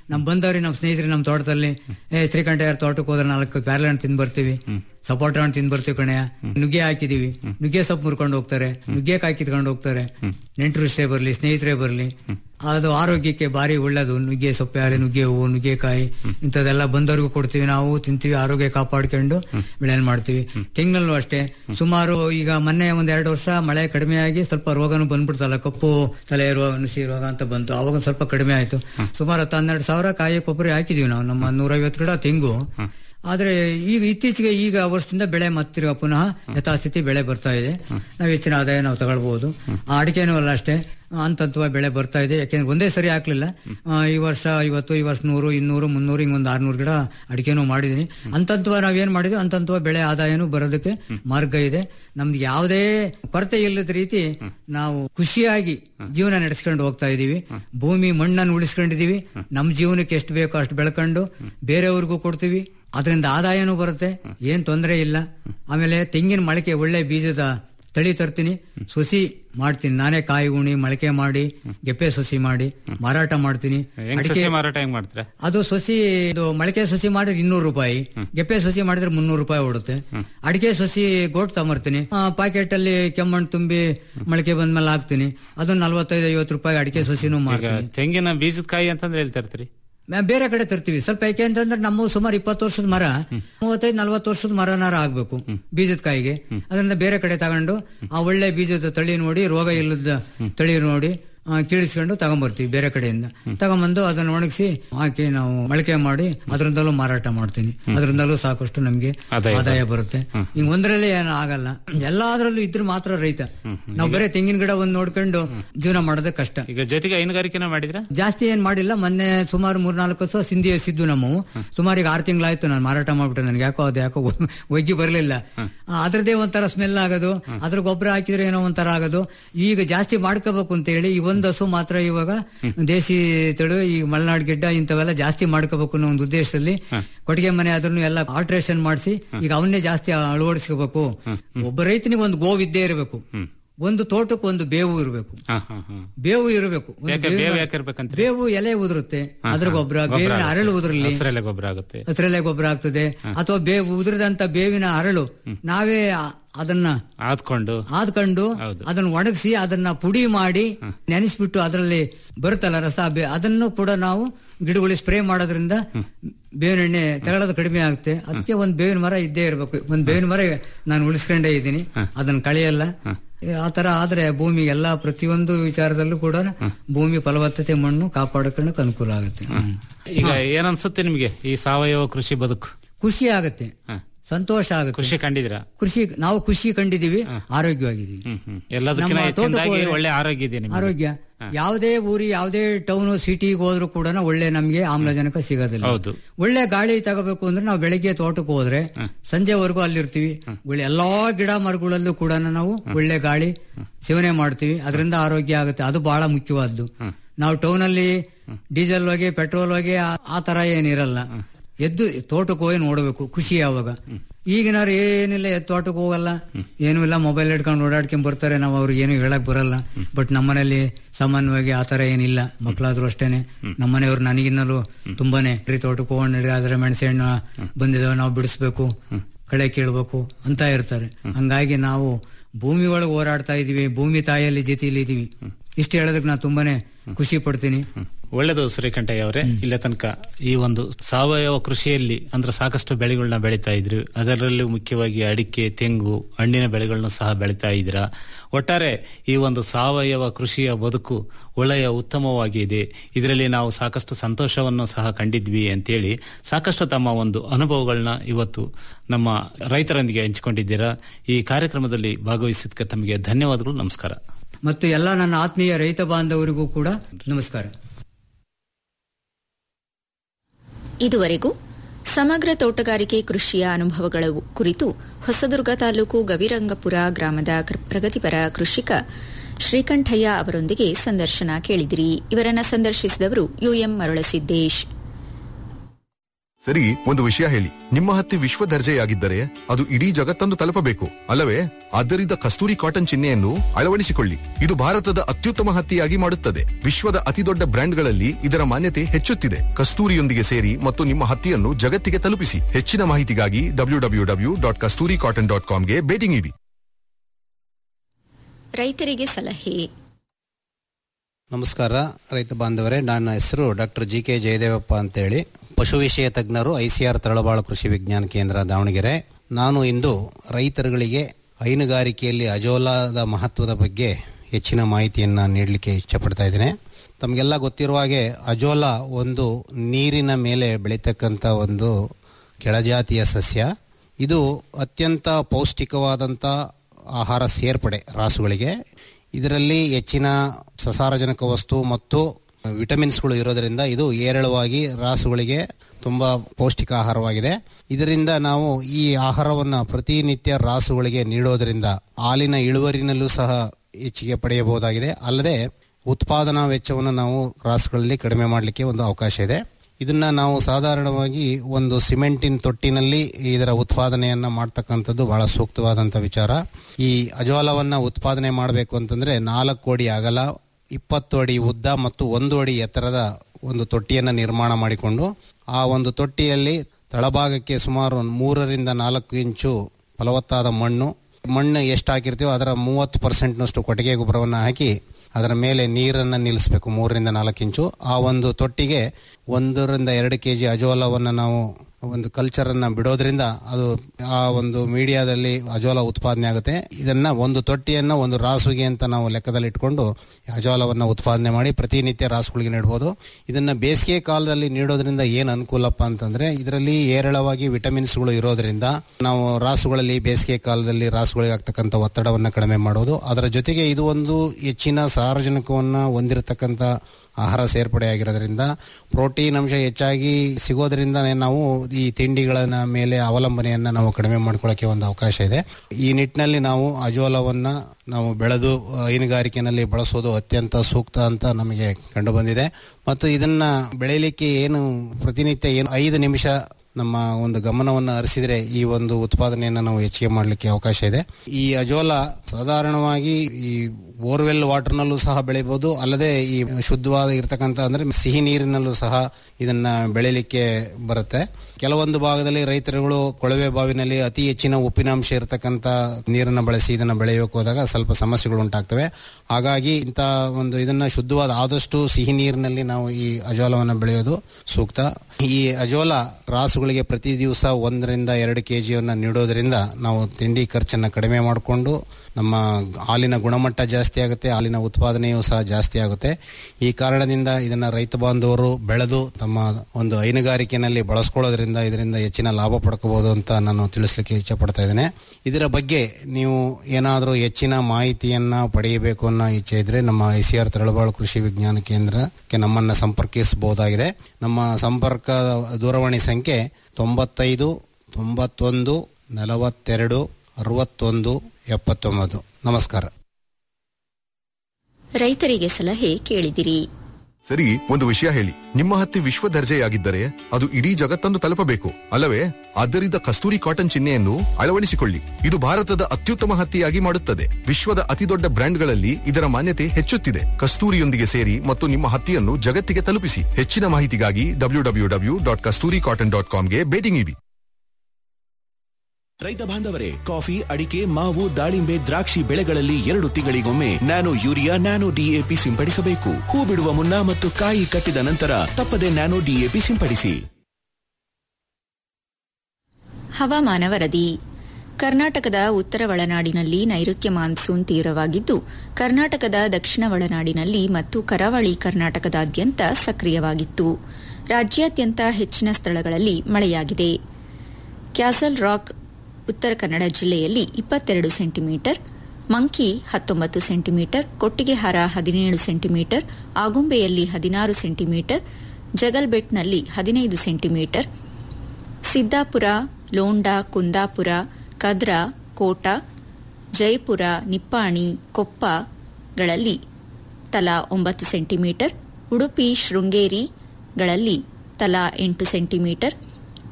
ನಮ್ ಬಂದವ್ರಿ ನಮ್ ಸ್ನೇಹಿತರು ನಮ್ ತೋಟದಲ್ಲಿ ಏ ಶ್ರೀಕಂಠಯ್ಯರ ತೋಟಕ್ಕೆ ಹೋದ್ರೆ ನಾಲ್ಕು ಪ್ಯಾರ್ಲೆ ಹಣ್ಣು ತಿಂದ್ ಬರ್ತೀವಿ ಸಪೋಟ ಹಣ್ಣು ತಿಂದ್ ಬರ್ತೀವಿ ಕಣಯ್ಯ ನುಗ್ಗೆ ಹಾಕಿದೀವಿ ನುಗ್ಗೆ ಸೊಪ್ಪು ಮುರ್ಕೊಂಡು ಹೋಗ್ತಾರೆ ನುಗ್ಗೆ ಕಾಯಿ ಕಿತ್ಕೊಂಡು ಹೋಗ್ತಾರೆ ನೆಂಟರಿಷ್ಟೇ ಬರ್ಲಿ ಸ್ನೇಹಿತರೇ ಬರ್ಲಿ ಅದು ಆರೋಗ್ಯಕ್ಕೆ ಭಾರಿ ಒಳ್ಳೇದು ನುಗ್ಗೆ ಸೊಪ್ಪೆ ಆಗಲಿ ನುಗ್ಗೆ ಹೂವು ನುಗ್ಗೆಕಾಯಿ ಇಂಥದೆಲ್ಲ ಬಂದವ್ರಿಗೂ ಕೊಡ್ತೀವಿ ನಾವು ತಿಂತೀವಿ ಆರೋಗ್ಯ ಕಾಪಾಡ್ಕೊಂಡು ಬೆಳೆಯನ್ನು ಮಾಡ್ತೀವಿ ತೆಂಗಿನಲ್ಲೂ ಅಷ್ಟೇ ಸುಮಾರು ಈಗ ಮೊನ್ನೆ ಒಂದ್ ಎರಡು ವರ್ಷ ಮಳೆ ಕಡಿಮೆ ಆಗಿ ಸ್ವಲ್ಪ ರೋಗನು ಬಂದ್ಬಿಡ್ತಲ್ಲ ಕಪ್ಪು ತಲೆ ರೋಗ ನುಸಿ ರೋಗ ಅಂತ ಬಂತು ಅವಾಗ ಒಂದ್ ಸ್ವಲ್ಪ ಕಡಿಮೆ ಆಯ್ತು ಸುಮಾರು ಹತ್ತು ಹನ್ನೆರಡು ಸಾವಿರ ಕಾಯಿ ಕೊಬ್ಬರಿ ಹಾಕಿದೀವಿ ನಾವು ನಮ್ಮ ನೂರೈವತ್ತು ಗಿಡ ತೆಂಗು ಆದ್ರೆ ಈಗ ಇತ್ತೀಚೆಗೆ ಈಗ ವರ್ಷದಿಂದ ಬೆಳೆ ಮತ್ತಿರುವ ಪುನಃ ಯಥಾಸ್ಥಿತಿ ಬೆಳೆ ಬರ್ತಾ ಇದೆ ನಾವು ಹೆಚ್ಚಿನ ಆದಾಯ ನಾವು ತಗೊಳ್ಬಹುದು ಆ ಅಡಿಕೆನೂ ಅಲ್ಲ ಅಷ್ಟೇ ಹಂತಂತವಾಗಿ ಬೆಳೆ ಬರ್ತಾ ಇದೆ ಯಾಕೆಂದ್ರೆ ಒಂದೇ ಸರಿ ಹಾಕ್ಲಿಲ್ಲ ಆ, ಈ ವರ್ಷ ಇವತ್ತು ಈ ವರ್ಷ ನೂರು ಇನ್ನೂರು ಮುನ್ನೂರು ಹಿಂಗ್ ಒಂದು ಆರ್ನೂರು ಗಿಡ ಅಡಿಕೆನೂ ಮಾಡಿದೀನಿ ಹಂತಂತವಾಗಿ ನಾವೇನ್ ಮಾಡಿದ್ವಿ ಹಂತಂತವಾಗಿ ಬೆಳೆ ಆದಾಯನೂ ಬರೋದಕ್ಕೆ ಮಾರ್ಗ ಇದೆ ನಮ್ದು ಯಾವುದೇ ಕೊರತೆ ಇಲ್ಲದ ರೀತಿ ನಾವು ಖುಷಿಯಾಗಿ ಜೀವನ ನಡೆಸ್ಕೊಂಡು ಹೋಗ್ತಾ ಇದೀವಿ ಭೂಮಿ ಮಣ್ಣನ್ನು ಉಳಿಸ್ಕೊಂಡಿದೀವಿ ನಮ್ ಜೀವನಕ್ಕೆ ಎಷ್ಟು ಬೇಕೋ ಅಷ್ಟು ಬೆಳ್ಕೊಂಡು ಬೇರೆಯವ್ರಿಗೂ ಕೊಡ್ತೀವಿ ಅದರಿಂದ ಆದಾಯನೂ ಬರುತ್ತೆ ಏನ್ ತೊಂದರೆ ಇಲ್ಲ ಆಮೇಲೆ ತೆಂಗಿನ ಮೊಳಕೆ ಒಳ್ಳೆ ಬೀಜದ ತಳಿ ತರ್ತೀನಿ ಸೊಸಿ ಮಾಡ್ತೀನಿ ನಾನೇ ಕಾಯಿ ಉಣಿ ಮೊಳಕೆ ಮಾಡಿ ಗೆಪ್ಪೆ ಸೊಸಿ ಮಾಡಿ ಮಾರಾಟ ಮಾಡ್ತೀನಿ ಹೆಂಗ್ ಅಡಿಕೆ ಸಸಿ ಮಾರಾಟ ಹೆಂಗ್ ಮಾಡ್ತೀರಾ ಅದು ಸೊಸಿ ಇದು ಮೊಳಕೆ ಸೊಸಿ ಮಾಡಿದ್ರೆ ಇನ್ನೂರು ರೂಪಾಯಿ ಗೆಪ್ಪೆ ಸೊಸಿ ಮಾಡಿದ್ರೆ ಮುನ್ನೂರು ರೂಪಾಯಿ ಓಡುತ್ತೆ ಅಡಿಕೆ ಸೊಸಿ ಗೋಟ್ ತಗೊಂಬರ್ತೀನಿ ಪಾಕೆಟ್ ಅಲ್ಲಿ ಕೆಮ್ಮಣ್ಣು ತುಂಬಿ ಮೊಳಕೆ ಬಂದ್ಮೇಲೆ ಹಾಕ್ತೀನಿ ಅದು ನಲ್ವತ್ತೈದು ಐವತ್ತು ರೂಪಾಯಿ ಅಡಿಕೆ ಸೊಸಿನೂ ಈಗ ಮಾರ್ತೀನಿ ತೆಂಗಿನ ಬೀಜದ ಕಾಯಿ ಅಂತಂದ್ರೆ ಹೇಳ್ತಾ ಇರ್ತೀರಿ ಮ್ಯಾಮ್ ಬೇರೆ ಕಡೆ ತರ್ತೀವಿ ಸ್ವಲ್ಪ ಯಾಕೆ ಅಂತಂದ್ರೆ ನಮ್ಮ ಸುಮಾರು ಇಪ್ಪತ್ತು ವರ್ಷದ ಮರ ಮೂವತ್ತೈದು ನಲ್ವತ್ತು ವರ್ಷದ ಮರನಾರ ಆಗ್ಬೇಕು ಬೀಜದ ಕಾಯಿಗೆ ಅದರಿಂದ ಬೇರೆ ಕಡೆ ತಗೊಂಡು ಆ ಒಳ್ಳೆ ಬೀಜದ ತಳಿ ನೋಡಿ ರೋಗ ಇಲ್ಲದ ತಳಿ ನೋಡಿ ಆ, ಕೀಳಿಸ್ಕೊಂಡು ತಗೊಂಬರ್ತೀವಿ ಬೇರೆ ಕಡೆಯಿಂದ ತಗೊಂಬಂದು ಅದನ್ನ ಒಣಗಿಸಿ ಹಾಕಿ ನಾವು ಮೊಳಕೆ ಮಾಡಿ ಅದರಿಂದಲೂ ಮಾರಾಟ ಮಾಡ್ತೀನಿ ಅದರಿಂದಲೂ ಸಾಕಷ್ಟು ನಮ್ಗೆ ಆದಾಯ ಆದಾಯ ಬರುತ್ತೆ ಹಿಂಗ್ ಒಂದ್ರಲ್ಲಿ ಏನು ಆಗಲ್ಲ ಎಲ್ಲಾದ್ರಲ್ಲೂ ಇದ್ರೆ ಮಾತ್ರ ರೈತ ನಾವು ಬರೀ ತೆಂಗಿನ ಗಿಡ ಒಂದ್ ನೋಡ್ಕೊಂಡು ಜೀವನ ಮಾಡೋದೇ ಕಷ್ಟ ಈಗ ಜೊತೆಗೆ ಹೈನುಗಾರಿಕೆನ ಮಾಡಿದ್ರ ಜಾಸ್ತಿ ಏನ್ ಮಾಡಿಲ್ಲ ಮೊನ್ನೆ ಸುಮಾರು ಮೂರ್ನಾಲ್ಕು ವರ್ಷ ಸಿಂಧಿ ಸಿದ್ದು ನಮ್ಮವು ಸುಮಾರು ಈಗ ಆರು ತಿಂಗಳಾಯ್ತು ನಾನು ಮಾರಾಟ ಮಾಡ್ಬಿಟ್ಟೆ ನನಗೆ ಯಾಕೋ ಅದು ಯಾಕೋ ಒಗ್ಗಿ ಬರಲಿಲ್ಲ ಅದ್ರದ್ದೇ ಒಂಥರ ಸ್ಮೆಲ್ ಆಗೋದು ಅದ್ರ ಗೊಬ್ಬರ ಹಾಕಿದ್ರೆ ಏನೋ ಒಂಥರ ಆಗೋದು ಈಗ ಜಾಸ್ತಿ ಮಾಡ್ಕೋಬೇಕು ಅಂತ ಹೇಳಿ ಈ ಒಂದ್ ಹಸು ಮಾತ್ರ ಇವಾಗ ದೇಸಿ ತಳು ಈ ಮಲೆನಾಡ್ ಗಿಡ್ಡ ಇಂಥವೆಲ್ಲ ಜಾಸ್ತಿ ಮಾಡ್ಕೋಬೇಕು ಅನ್ನೋ ಒಂದು ಉದ್ದೇಶದಲ್ಲಿ ಕೊಟ್ಟಿಗೆ ಮನೆ ಆದ್ರೂ ಎಲ್ಲ ಆಲ್ಟ್ರೇಷನ್ ಮಾಡಿಸಿ ಈಗ ಅವನ್ನೇ ಜಾಸ್ತಿ ಅಳವಡಿಸ್ಕೋಬೇಕು ಒಬ್ಬ ರೈತನಿಗೆ ಒಂದು ಗೋವು ಇದ್ದೇ ಇರಬೇಕು ಒಂದು ತೋಟಕ್ಕೆ ಒಂದು ಬೇವು ಇರಬೇಕು ಹಾ ಹಾ ಹಾ ಬೇವು ಇರಬೇಕು ಒಂದು ಯಾಕೆ ಬೇವಿನ- ಬೇವು ಯಾಕೆ ಇರ್ಬೇಕಂತ ಬೇವು ಎಲೆ ಉದುರುತ್ತೆ ಅದ್ರ ಗೊಬ್ಬರ ಬೇವಿನ ಅರಳು ಉದುರಲಿ ಹಸಿರೆಲೆ ಗೊಬ್ಬರ ಆಗುತ್ತೆ ಹಸಿರೆಲೆ ಗೊಬ್ಬರ ಆಗ್ತದೆ ಅಥವಾ ಬೇವು ಉದುರಿದಂತ ಬೇವಿನ ಅರಳು ನಾವೇ ಆ- ಅದನ್ನ ಆದ್ಕೊಂಡು ಆದ್ಕೊಂಡು ಅದನ್ನ ಒಣಗಿಸಿ ಅದನ್ನ ಪುಡಿ ಮಾಡಿ ನೆನೆಸ್ಬಿಟ್ಟು ಅದರಲ್ಲಿ ಬರುತ್ತಲ್ಲ ರಸ ಬೇ- ಅದನ್ನು ಕೂಡ ನಾವು ಗಿಡಗಳಿಗೆ ಸ್ಪ್ರೇ ಮಾಡೋದ್ರಿಂದ ಬೇವಿನ ಎಣ್ಣೆ ತಗೊಳ್ಳೋದು ಕಡಿಮೆ ಆಗುತ್ತೆ ಅದಕ್ಕೆ ಒಂದ್ ಬೇವಿನ ಮರ ಇದ್ದೇ ಇರಬೇಕು ಒಂದ್ ಬೇವಿನ ಮರ ನಾನು ಉಳಿಸ್ಕೊಂಡೇ ಇದ್ದೀನಿ ಅದನ್ನ ಕಳೆಯಲ್ಲ ಆ ತರ ಆದ್ರೆ ಭೂಮಿ ಎಲ್ಲಾ ಪ್ರತಿಯೊಂದು ವಿಚಾರದಲ್ಲೂ ಕೂಡ ಭೂಮಿ ಫಲವತ್ತತೆ ಮಣ್ಣು ಕಾಪಾಡ್ಕೊಳ್ಳೋಕೆ ಅನುಕೂಲ ಆಗುತ್ತೆ ಹ್ಮ್. ಈಗ ಏನನ್ಸುತ್ತೆ ನಿಮ್ಗೆ ಈ ಸಾವಯವ ಕೃಷಿ ಬದುಕು ಖುಷಿ ಆಗುತ್ತೆ ಸಂತೋಷ ಆಗುತ್ತೆ ಖುಷಿ ಕಂಡಿದ್ದೀರಾ ಕೃಷಿ ನಾವು ಖುಷಿ ಕಂಡಿದೀವಿ ಆರೋಗ್ಯವಾಗಿದ್ದೀವಿ ಹ್ಮ್ ಹ್ಮ್ ಎಲ್ಲದಕ್ಕಿಂತ ನಮ್ಮ ಹೆಚ್ಚಿನದಾಗಿ ತೋಟಕ್ಕೆ ಒಳ್ಳೆ ಆರೋಗ್ಯ ಇದೆ ನಿಮ್ಗೆ ಆರೋಗ್ಯ ಯಾವುದೇ ಊರಿ ಯಾವುದೇ ಟೌನ್ ಸಿಟಿಗೆ ಹೋದ್ರು ಕೂಡ ಒಳ್ಳೆ ನಮ್ಗೆ ಆಮ್ಲಜನಕ ಸಿಗೋದಿಲ್ಲ ಹೌದು. ಒಳ್ಳೆ ಗಾಳಿ ತಗೋಬೇಕು ಅಂದ್ರೆ ನಾವು ಬೆಳಿಗ್ಗೆ ತೋಟಕ್ಕೆ ಹೋದ್ರೆ ಸಂಜೆವರೆಗೂ ಅಲ್ಲಿರ್ತೀವಿ ಒಳ್ಳೆ ಎಲ್ಲಾ ಗಿಡ ಮರಗಳಲ್ಲೂ ಕೂಡ ನಾವು ಒಳ್ಳೆ ಗಾಳಿ ಸೇವನೆ ಮಾಡ್ತೀವಿ ಅದರಿಂದ ಆರೋಗ್ಯ ಆಗುತ್ತೆ ಅದು ಬಹಳ ಮುಖ್ಯವಾದ್ದು ನಾವು ಟೌನ್ ಅಲ್ಲಿ ಡೀಸೆಲ್ ಹೋಗಿ ಪೆಟ್ರೋಲ್ ಹೋಗಿ ಆ- ಆ ತರ ಏನಿರಲ್ಲ ಎದ್ದು ತೋಟಕ್ಕೆ ಹೋಗಿ ನೋಡಬೇಕು ಖುಷಿ ಯಾವಾಗ ಈಗಿನವ್ರು ಏನಿಲ್ಲ ಎದ್ದು ತೋಟಕ್ಕೆ ಹೋಗಲ್ಲ ಏನೂ ಇಲ್ಲ ಮೊಬೈಲ್ ಹಿಡ್ಕೊಂಡು ಓಡಾಡ್ಕೊಂಡ್ ಬರ್ತಾರೆ ನಾವು ಅವ್ರಿಗೆ ಏನು ಹೇಳಕ್ ಬರಲ್ಲ ಬಟ್ ನಮ್ಮನೇಲಿ ಸಾಮಾನ್ಯವಾಗಿ ಆ ತರ ಏನಿಲ್ಲ ಮಕ್ಕಳಾದ್ರೂ ಅಷ್ಟೇನೆ ನಮ್ಮನೆಯವ್ರು ನನಗಿನ್ನಲೂ ತುಂಬಾನೇ "ನಡ್ರಿ ತೋಟಕ್ಕೆ ಹೋಗೋಣ ನಡ್ರಿ ಆದ್ರೆ ಮೆಣಸೆ ಹಣ್ಣು ಬಂದಿದಾವೆ ನಾವು ಬಿಡಿಸ್ಬೇಕು ಕಳೆ ಕೀಳ್ಬೇಕು ಅಂತ ಇರ್ತಾರೆ ಹಂಗಾಗಿ ನಾವು ಭೂಮಿ ಒಳಗೆ ಹೋರಾಡ್ತಾ ಇದೀವಿ ಭೂಮಿ ತಾಯಿಯಲ್ಲಿ ಜೊತೆಯಲ್ಲಿ ಇದೀವಿ ಇಷ್ಟು ಹೇಳೋದಕ್ಕೆ ನಾನು ತುಂಬಾನೇ ಖುಷಿ ಪಡ್ತೀನಿ ಒಳ್ಳೆದು ಶ್ರೀಕಂಠಯ್ಯ ಅವರೇ ಇಲ್ಲ ತನಕ ಈ ಒಂದು ಸಾವಯವ ಕೃಷಿಯಲ್ಲಿ ಅಂದ್ರೆ ಸಾಕಷ್ಟು ಬೆಳೆಗಳನ್ನ ಬೆಳೀತಾ ಇದ್ರಿ ಅದರಲ್ಲೂ ಮುಖ್ಯವಾಗಿ ಅಡಿಕೆ ತೆಂಗು ಹಣ್ಣಿನ ಬೆಳೆಗಳನ್ನ ಸಹ ಬೆಳೀತಾ ಇದ್ದೀರಾ ಒಟ್ಟಾರೆ ಈ ಒಂದು ಸಾವಯವ ಕೃಷಿಯ ಬದುಕು ಒಳ್ಳೆಯ ಉತ್ತಮವಾಗಿದೆ ಇದರಲ್ಲಿ ನಾವು ಸಾಕಷ್ಟು ಸಂತೋಷವನ್ನು ಸಹ ಕಂಡಿದ್ವಿ ಅಂತೇಳಿ ಸಾಕಷ್ಟು ತಮ್ಮ ಒಂದು ಅನುಭವಗಳನ್ನ ಇವತ್ತು ನಮ್ಮ ರೈತರೊಂದಿಗೆ ಹಂಚಿಕೊಂಡಿದ್ದೀರಾ ಈ ಕಾರ್ಯಕ್ರಮದಲ್ಲಿ ಭಾಗವಹಿಸಿದ್ದಕ್ಕೆ ತಮಗೆ ಧನ್ಯವಾದಗಳು ನಮಸ್ಕಾರ ಮತ್ತು ಎಲ್ಲ ನನ್ನ ಆತ್ಮೀಯ ರೈತ ಬಾಂಧವರಿಗೂ ಕೂಡ ನಮಸ್ಕಾರ ಇದುವರೆಗೂ ಸಮಗ್ರ ತೋಟಗಾರಿಕೆ ಕೃಷಿಯ ಅನುಭವಗಳ ಕುರಿತು ಹೊಸದುರ್ಗ ತಾಲೂಕು ಗವಿರಂಗಪುರ ಗ್ರಾಮದ ಕೃ- ಪ್ರಗತಿಪರ ಕೃಷಿಕ ಶ್ರೀಕಂಠಯ್ಯ ಅವರೊಂದಿಗೆ ಸಂದರ್ಶನ ಕೇಳಿದಿರಿ ಇವರನ್ನ ಸಂದರ್ಶಿಸಿದವರು ಯುಎಂ ಮರುಳಸಿದ್ದೇಶ್ ಸರಿ ಒಂದು ವಿಷಯ ಹೇಳಿ ನಿಮ್ಮ ಹತ್ತಿ ವಿಶ್ವ ದರ್ಜೆಯಾಗಿದ್ದರೆ ಅದು ಇಡೀ ಜಗತ್ತನ್ನು ತಲುಪಬೇಕು ಅಲ್ಲವೇ ಆದ್ದರಿಂದ ಕಸ್ತೂರಿ ಕಾಟನ್ ಚಿಹ್ನೆಯನ್ನು ಅಳವಡಿಸಿಕೊಳ್ಳಿ ಇದು ಭಾರತದ ಅತ್ಯುತ್ತಮ ಹತ್ತಿಯಾಗಿ ಮಾಡುತ್ತದೆ ವಿಶ್ವದ ಅತಿದೊಡ್ಡ ಬ್ರ್ಯಾಂಡ್ಗಳಲ್ಲಿ ಇದರ ಮಾನ್ಯತೆ ಹೆಚ್ಚುತ್ತಿದೆ ಕಸ್ತೂರಿಯೊಂದಿಗೆ ಸೇರಿ ಮತ್ತು ನಿಮ್ಮ ಹತ್ತಿಯನ್ನು ಜಗತ್ತಿಗೆ ತಲುಪಿಸಿ ಹೆಚ್ಚಿನ ಮಾಹಿತಿಗಾಗಿ W W W dot Kasturi cotton dot ಕಾಮ್ಗೆ ಭೇಟಿ ನೀಡಿ ರೈತರಿಗೆ ಸಲಹೆ ನಮಸ್ಕಾರ ರೈತ ಬಾಂಧವರೇ ನನ್ನ ಹೆಸರು ಡಾಕ್ಟರ್ ಜಿ ಕೆ ಜಯದೇವಪ್ಪ ಅಂತೇಳಿ ಪಶು ವಿಷಯ ತಜ್ಞರು ಐಸಿಆರ್ ತಳಬಾಳು ಕೃಷಿ ವಿಜ್ಞಾನ ಕೇಂದ್ರ ದಾವಣಗೆರೆ ನಾನು ಇಂದು ರೈತರುಗಳಿಗೆ ಹೈನುಗಾರಿಕೆಯಲ್ಲಿ ಅಜೋಲಾದ ಮಹತ್ವದ ಬಗ್ಗೆ ಹೆಚ್ಚಿನ ಮಾಹಿತಿಯನ್ನು ನೀಡಲಿಕ್ಕೆ ಇಷ್ಟಪಡ್ತಾ ಇದ್ದೇನೆ ತಮಗೆಲ್ಲ ಗೊತ್ತಿರುವ ಹಾಗೆ ಅಜೋಲಾ ಒಂದು ನೀರಿನ ಮೇಲೆ ಬೆಳೀತಕ್ಕಂಥ ಒಂದು ಕೆಳಜಾತಿಯ ಸಸ್ಯ ಇದು ಅತ್ಯಂತ ಪೌಷ್ಟಿಕವಾದಂಥ ಆಹಾರ ಸೇರ್ಪಡೆ ರಾಸುಗಳಿಗೆ ಇದರಲ್ಲಿ ಹೆಚ್ಚಿನ ಸಸಾರಜನಕ ವಸ್ತು ಮತ್ತು ವಿಟಮಿನ್ಸ್ಗಳು ಇರೋದರಿಂದ ಇದು ಹೇರಳವಾಗಿ ರಾಸುಗಳಿಗೆ ತುಂಬ ಪೌಷ್ಟಿಕ ಆಹಾರವಾಗಿದೆ ಇದರಿಂದ ನಾವು ಈ ಆಹಾರವನ್ನು ಪ್ರತಿನಿತ್ಯ ರಾಸುಗಳಿಗೆ ನೀಡೋದರಿಂದ ಹಾಲಿನ ಇಳುವರಿನಲ್ಲೂ ಸಹ ಹೆಚ್ಚಿಗೆ ಪಡೆಯಬಹುದಾಗಿದೆ ಅಲ್ಲದೆ ಉತ್ಪಾದನಾ ವೆಚ್ಚವನ್ನು ನಾವು ರಾಸುಗಳಲ್ಲಿ ಕಡಿಮೆ ಮಾಡಲಿಕ್ಕೆ ಒಂದು ಅವಕಾಶ ಇದೆ ಇದನ್ನ ನಾವು ಸಾಧಾರಣವಾಗಿ ಒಂದು ಸಿಮೆಂಟಿನ ತೊಟ್ಟಿನಲ್ಲಿ ಇದರ ಉತ್ಪಾದನೆಯನ್ನ ಮಾಡ್ತಕ್ಕಂಥದ್ದು ಬಹಳ ಸೂಕ್ತವಾದಂಥ ವಿಚಾರ ಈ ಅಜೋಲವನ್ನ ಉತ್ಪಾದನೆ ಮಾಡಬೇಕು ಅಂತಂದ್ರೆ ನಾಲ್ಕು ಅಡಿ ಅಗಲ ಇಪ್ಪತ್ತು ಅಡಿ ಉದ್ದ ಮತ್ತು ಒಂದು ಅಡಿ ಎತ್ತರದ ಒಂದು ತೊಟ್ಟಿಯನ್ನು ನಿರ್ಮಾಣ ಮಾಡಿಕೊಂಡು ಆ ಒಂದು ತೊಟ್ಟಿಯಲ್ಲಿ ತಳಭಾಗಕ್ಕೆ ಸುಮಾರು ಒಂದು ಮೂರರಿಂದ ನಾಲ್ಕು ಇಂಚು ಫಲವತ್ತಾದ ಮಣ್ಣು ಮಣ್ಣು ಎಷ್ಟು ಹಾಕಿರ್ತೀವೋ ಅದರ ಮೂವತ್ತು ಪರ್ಸೆಂಟ್ನಷ್ಟು ಕೊಟ್ಟಿಗೆ ಗೊಬ್ಬರವನ್ನು ಹಾಕಿ ಅದರ ಮೇಲೆ ನೀರನ್ನು ನಿಲ್ಲಿಸಬೇಕು ಮೂರರಿಂದ ನಾಲ್ಕು ಇಂಚು ಆ ಒಂದು ತೊಟ್ಟಿಗೆ ಒಂದರಿಂದ ಎರಡು ಕೆ ಜಿ ಅಜೋಲವನ್ನು ನಾವು ಒಂದು ಕಲ್ಚರನ್ನು ಬಿಡೋದ್ರಿಂದ ಅದು ಆ ಒಂದು ಮೀಡಿಯಾದಲ್ಲಿ ಅಜೋಲ ಉತ್ಪಾದನೆ ಆಗುತ್ತೆ ಇದನ್ನ ಒಂದು ತೊಟ್ಟಿಯನ್ನು ಒಂದು ರಾಸುಗೆ ಅಂತ ನಾವು ಲೆಕ್ಕದಲ್ಲಿ ಇಟ್ಕೊಂಡು ಅಜೋಲವನ್ನು ಉತ್ಪಾದನೆ ಮಾಡಿ ಪ್ರತಿನಿತ್ಯ ರಾಸುಗಳಿಗೆ ನೀಡಬಹುದು ಇದನ್ನ ಬೇಸಿಗೆ ಕಾಲದಲ್ಲಿ ನೀಡೋದ್ರಿಂದ ಏನು ಅನುಕೂಲಪ್ಪ ಅಂತಂದ್ರೆ ಇದರಲ್ಲಿ ಹೇರಳವಾಗಿ ವಿಟಮಿನ್ಸ್ಗಳು ಇರೋದ್ರಿಂದ ನಾವು ರಾಸುಗಳಲ್ಲಿ ಬೇಸಿಗೆ ಕಾಲದಲ್ಲಿ ರಾಸುಗಳಿಗೆ ಆಗ್ತಕ್ಕಂಥ ಒತ್ತಡವನ್ನು ಕಡಿಮೆ ಮಾಡೋದು ಅದರ ಜೊತೆಗೆ ಇದು ಒಂದು ಹೆಚ್ಚಿನ ಸಾರಜನಕವನ್ನು ಹೊಂದಿರತಕ್ಕಂಥ ಆಹಾರ ಸೇರ್ಪಡೆ ಆಗಿರೋದ್ರಿಂದ ಪ್ರೋಟೀನ್ ಅಂಶ ಹೆಚ್ಚಾಗಿ ಸಿಗೋದ್ರಿಂದ ನಾವು ಈ ತಿಂಡಿಗಳನ್ನ ಮೇಲೆ ಅವಲಂಬನೆಯನ್ನ ನಾವು ಕಡಿಮೆ ಮಾಡ್ಕೊಳ್ಳೋಕೆ ಒಂದು ಅವಕಾಶ ಇದೆ ಈ ನಿಟ್ಟಿನಲ್ಲಿ ನಾವು ಅಜೋಲವನ್ನ ನಾವು ಬೆಳೆದು ಹೈನುಗಾರಿಕೆನಲ್ಲಿ ಬಳಸೋದು ಅತ್ಯಂತ ಸೂಕ್ತ ಅಂತ ನಮಗೆ ಕಂಡು ಬಂದಿದೆ ಮತ್ತು ಇದನ್ನ ಬೆಳೆಯಲಿಕ್ಕೆ ಏನು ಪ್ರತಿನಿತ್ಯ ಏನು ಐದು ನಿಮಿಷ ನಮ್ಮ ಒಂದು ಗಮನವನ್ನು ಹರಿಸಿದ್ರೆ ಈ ಒಂದು ಉತ್ಪಾದನೆಯನ್ನು ನಾವು ಹೆಚ್ಚಿಗೆ ಮಾಡಲಿಕ್ಕೆ ಅವಕಾಶ ಇದೆ ಈ ಅಜೋಲ ಸಾಧಾರಣವಾಗಿ ಈ ಬೋರ್ವೆಲ್ ವಾಟರ್ನಲ್ಲೂ ಸಹ ಬೆಳಿಬಹುದು ಅಲ್ಲದೆ ಈ ಶುದ್ಧವಾದ ಇರತಕ್ಕಂಥ ಅಂದ್ರೆ ಸಿಹಿ ನೀರಿನಲ್ಲೂ ಸಹ ಇದನ್ನ ಬೆಳಿಲಿಕ್ಕೆ ಬರುತ್ತೆ ಕೆಲವೊಂದು ಭಾಗದಲ್ಲಿ ರೈತರುಗಳು ಕೊಳವೆ ಬಾವಿನಲ್ಲಿ ಅತಿ ಹೆಚ್ಚಿನ ಉಪ್ಪಿನಾಂಶ ಇರತಕ್ಕಂಥ ನೀರನ್ನು ಬಳಸಿ ಇದನ್ನ ಬೆಳೆಯೋಕೆ ಹೋದಾಗ ಸ್ವಲ್ಪ ಸಮಸ್ಯೆಗಳು ಉಂಟಾಗ್ತವೆ ಹಾಗಾಗಿ ಇಂಥ ಒಂದು ಇದನ್ನ ಶುದ್ಧವಾದ ಆದಷ್ಟು ಸಿಹಿ ನೀರಿನಲ್ಲಿ ನಾವು ಈ ಅಜೋಲವನ್ನು ಬೆಳೆಯೋದು ಸೂಕ್ತ ಈ ಅಜೋಲ ರಾಸುಗಳಿಗೆ ಪ್ರತಿ ದಿವಸ ಒಂದರಿಂದ ಎರಡು ಕೆ ಜಿಯನ್ನು ನೀಡೋದ್ರಿಂದ ನಾವು ತಿಂಡಿ ಖರ್ಚನ್ನು ಕಡಿಮೆ ಮಾಡಿಕೊಂಡು ನಮ್ಮ ಹಾಲಿನ ಗುಣಮಟ್ಟ ಜಾಸ್ತಿ ಆಗುತ್ತೆ ಹಾಲಿನ ಉತ್ಪಾದನೆಯೂ ಸಹ ಜಾಸ್ತಿ ಆಗುತ್ತೆ ಈ ಕಾರಣದಿಂದ ಇದನ್ನ ರೈತ ಬಾಂಧವರು ಬೆಳೆದು ತಮ್ಮ ಒಂದು ಹೈನುಗಾರಿಕೆಯಲ್ಲಿ ಬಳಸ್ಕೊಳ್ಳೋದ್ರಿಂದ ಇದರಿಂದ ಹೆಚ್ಚಿನ ಲಾಭ ಪಡ್ಕೋಬಹುದು ಅಂತ ನಾನು ತಿಳಿಸ್ಲಿಕ್ಕೆ ಇಚ್ಛಪಡ್ತಾ ಇದ್ದೇನೆ ಇದರ ಬಗ್ಗೆ ನೀವು ಏನಾದರೂ ಹೆಚ್ಚಿನ ಮಾಹಿತಿಯನ್ನ ಪಡೆಯಬೇಕು ಅನ್ನೋ ಇಚ್ಛೆ ಇದ್ರೆ ನಮ್ಮ ಐ ಸಿ ಆರ್ ತರಳಬಾಳು ಕೃಷಿ ವಿಜ್ಞಾನ ಕೇಂದ್ರಕ್ಕೆ ನಮ್ಮನ್ನ ಸಂಪರ್ಕಿಸಬಹುದಾಗಿದೆ ನಮ್ಮ ಸಂಪರ್ಕ ದೂರವಾಣಿ ಸಂಖ್ಯೆ ತೊಂಬತ್ತೈದು ತೊಂಬತ್ತೊಂದು ನಲವತ್ತೆರಡು ಅರವತ್ತೊಂದು ಎಪ್ಪತ್ತೊಂಬತ್ತು ನಮಸ್ಕಾರ ರೈತರಿಗೆ ಸಲಹೆ ಕೇಳಿದಿರಿ ಸರಿ ಒಂದು ವಿಷಯ ಹೇಳಿ ನಿಮ್ಮ ಹತ್ತಿ ವಿಶ್ವ ದರ್ಜೆಯಾಗಿದ್ದರೆ ಅದು ಇಡೀ ಜಗತ್ತನ್ನು ತಲುಪಬೇಕು ಅಲ್ಲವೇ ಆದ್ದರಿಂದ ಕಸ್ತೂರಿ ಕಾಟನ್ ಚಿಹ್ನೆಯನ್ನು ಅಳವಡಿಸಿಕೊಳ್ಳಿ ಇದು ಭಾರತದ ಅತ್ಯುತ್ತಮ ಹತ್ತಿಯಾಗಿ ಮಾಡುತ್ತದೆ ವಿಶ್ವದ ಅತಿದೊಡ್ಡ ಬ್ರ್ಯಾಂಡ್ಗಳಲ್ಲಿ ಇದರ ಮಾನ್ಯತೆ ಹೆಚ್ಚುತ್ತಿದೆ ಕಸ್ತೂರಿಯೊಂದಿಗೆ ಸೇರಿ ಮತ್ತು ನಿಮ್ಮ ಹತ್ತಿಯನ್ನು ಜಗತ್ತಿಗೆ ತಲುಪಿಸಿ ಹೆಚ್ಚಿನ ಮಾಹಿತಿಗಾಗಿ W W W dot Kasturi cotton dot ಕಾಮ್ಗೆ ಭೇಟಿ ನೀಡಿ ರೈತ ಬಾಂಧವರೇ ಕಾಫಿ ಅಡಿಕೆ ಮಾವು ದಾಳಿಂಬೆ ದ್ರಾಕ್ಷಿ ಬೆಳೆಗಳಲ್ಲಿ ಎರಡು ತಿಂಗಳಿಗೊಮ್ಮೆ ನ್ಯಾನೋ ಯೂರಿಯಾ ನ್ಯಾನೋ ಡಿಎಪಿ ಸಿಂಪಡಿಸಬೇಕು ಹೂ ಬಿಡುವ ಮುನ್ನ ಮತ್ತು ಕಾಯಿ ಕಟ್ಟಿದ ನಂತರ ತಪ್ಪದೆ ನ್ಯಾನೋ ಡಿಎಪಿ ಸಿಂಪಡಿಸಿ ಹವಾಮಾನ ವರದಿ ಕರ್ನಾಟಕದ ಉತ್ತರ ಒಳನಾಡಿನಲ್ಲಿ ನೈಋತ್ಯ ಮಾನ್ಸೂನ್ ತೀವ್ರವಾಗಿದ್ದು ಕರ್ನಾಟಕದ ದಕ್ಷಿಣ ಒಳನಾಡಿನಲ್ಲಿ ಮತ್ತು ಕರಾವಳಿ ಕರ್ನಾಟಕದಾದ್ಯಂತ ಸಕ್ರಿಯವಾಗಿತ್ತು ರಾಜ್ಯಾದ್ಯಂತ ಹೆಚ್ಚಿನ ಸ್ಥಳಗಳಲ್ಲಿ ಮಳೆಯಾಗಿದೆ ಕ್ಯಾಸಲ್ ರಾಕ್ ಉತ್ತರ ಕನ್ನಡ ಜಿಲ್ಲೆಯಲ್ಲಿ ಇಪ್ಪತ್ತೆರಡು ಸೆಂಟಿಮೀಟರ್ ಮಂಕಿ ಹತ್ತೊಂಬತ್ತು ಸೆಂಟಿಮೀಟರ್ ಕೊಟ್ಟಿಗೆಹಾರ ಹದಿನೇಳು ಸೆಂಟಿಮೀಟರ್ ಆಗುಂಬೆಯಲ್ಲಿ ಹದಿನಾರು ಸೆಂಟಿಮೀಟರ್ ಜಗಲ್ಬೆಟ್ನಲ್ಲಿ ಹದಿನೈದು ಸೆಂಟಿಮೀಟರ್ ಸಿದ್ದಾಪುರ ಲೋಂಡಾ ಕುಂದಾಪುರ ಕದ್ರಾ ಕೋಟ ಜಯಪುರ ನಿಪ್ಪಾಣಿ ಕೊಪ್ಪಗಳಲ್ಲಿ ತಲಾ ಒಂಬತ್ತು ಸೆಂಟಿಮೀಟರ್ ಉಡುಪಿ ಶೃಂಗೇರಿಗಳಲ್ಲಿ ತಲಾ ಎಂಟು ಸೆಂಟಿಮೀಟರ್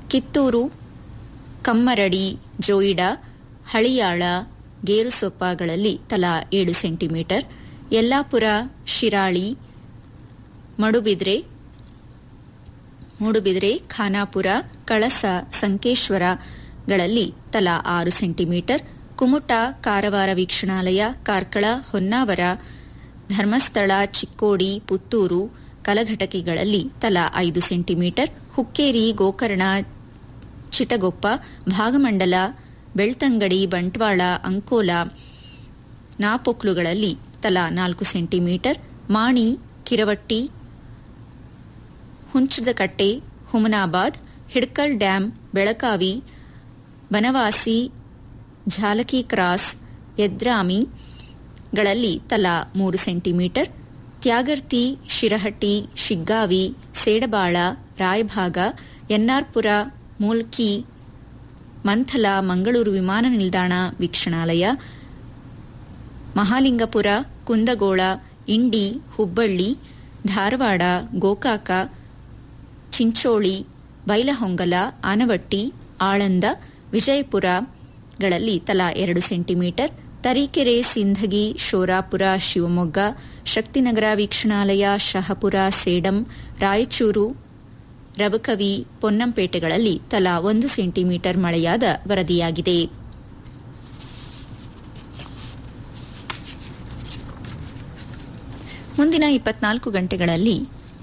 ಕಿತ್ತೂರು ಕಮ್ಮರಡಿ ಜೋಯಿಡಾ ಹಳಿಯಾಳ ಗೇರುಸೊಪ್ಪಗಳಲ್ಲಿ ತಲಾ ಏಳು ಸೆಂಟಿಮೀಟರ್ ಯಲ್ಲಾಪುರ ಶಿರಾಳಿ ಮಡುಬಿದ್ರೆ ಮೂಡುಬಿದ್ರೆ ಖಾನಾಪುರ ಕಳಸ ಸಂಕೇಶ್ವರಗಳಲ್ಲಿ ತಲಾ ಆರು ಸೆಂಟಿಮೀಟರ್ ಕುಮುಟ ಕಾರವಾರ ವೀಕ್ಷಣಾಲಯ ಕಾರ್ಕಳ ಹೊನ್ನಾವರ ಧರ್ಮಸ್ಥಳ ಚಿಕ್ಕೋಡಿ ಪುತ್ತೂರು ಕಲಘಟಕಿಗಳಲ್ಲಿ ತಲಾ ಐದು ಸೆಂಟಿಮೀಟರ್ ಹುಕ್ಕೇರಿ ಗೋಕರ್ಣ ಚಿಟಗೊಪ್ಪ ಭಾಗಮಂಡಲ ಬೆಳ್ತಂಗಡಿ ಬಂಟ್ವಾಳ ಅಂಕೋಲ ನಾಪೊಕ್ಲುಗಳಲ್ಲಿ ತಲಾ ನಾಲ್ಕು centimetre Mani Kiravatti Hunchadakatte Humnabad Hidkal dam Belakavi Banavasi Jhalaki cross ಯದ್ರಾಮಿಗಳಲ್ಲಿ ತಲಾ ಮೂರು ಸೆಂಟಿಮೀಟರ್ ತ್ಯಾಗರ್ತಿ ಶಿರಹಟ್ಟಿ ಶಿಗ್ಗಾವಿ ಸೇಡಬಾಳ ರಾಯಭಾಗ ಎನ್ನಾರ್ಪುರ ಮೂಲ್ಕಿ ಮಂಥಲ ಮಂಗಳೂರು ವಿಮಾನ ನಿಲ್ದಾಣ ವೀಕ್ಷಣಾಲಯ ಮಹಾಲಿಂಗಪುರ ಕುಂದಗೋಳ ಇಂಡಿ ಹುಬ್ಬಳ್ಳಿ ಧಾರವಾಡ ಗೋಕಾಕ ಚಿಂಚೋಳಿ ಬೈಲಹೊಂಗಲ ಆನವಟ್ಟಿ ಆಳಂದ ವಿಜಯಪುರಗಳಲ್ಲಿ ತಲಾ ಎರಡು ಸೆಂಟಿಮೀಟರ್ ತರೀಕೆರೆ ಸಿಂಧಗಿ ಶೋರಾಪುರ ಶಿವಮೊಗ್ಗ ಶಕ್ತಿನಗರ ವೀಕ್ಷಣಾಲಯ ಶಹಪುರ ಸೇಡಂ ರಾಯಚೂರು ರಬಕವಿ ಪೊನ್ನಂಪೇಟೆಗಳಲ್ಲಿ ತಲಾ ಒಂದು ಸೆಂಟಿಮೀಟರ್ ಮಳೆಯಾದ ವರದಿಯಾಗಿದೆ ಮುಂದಿನ ಇಪ್ಪತ್ನಾಲ್ಕು ಗಂಟೆಗಳಲ್ಲಿ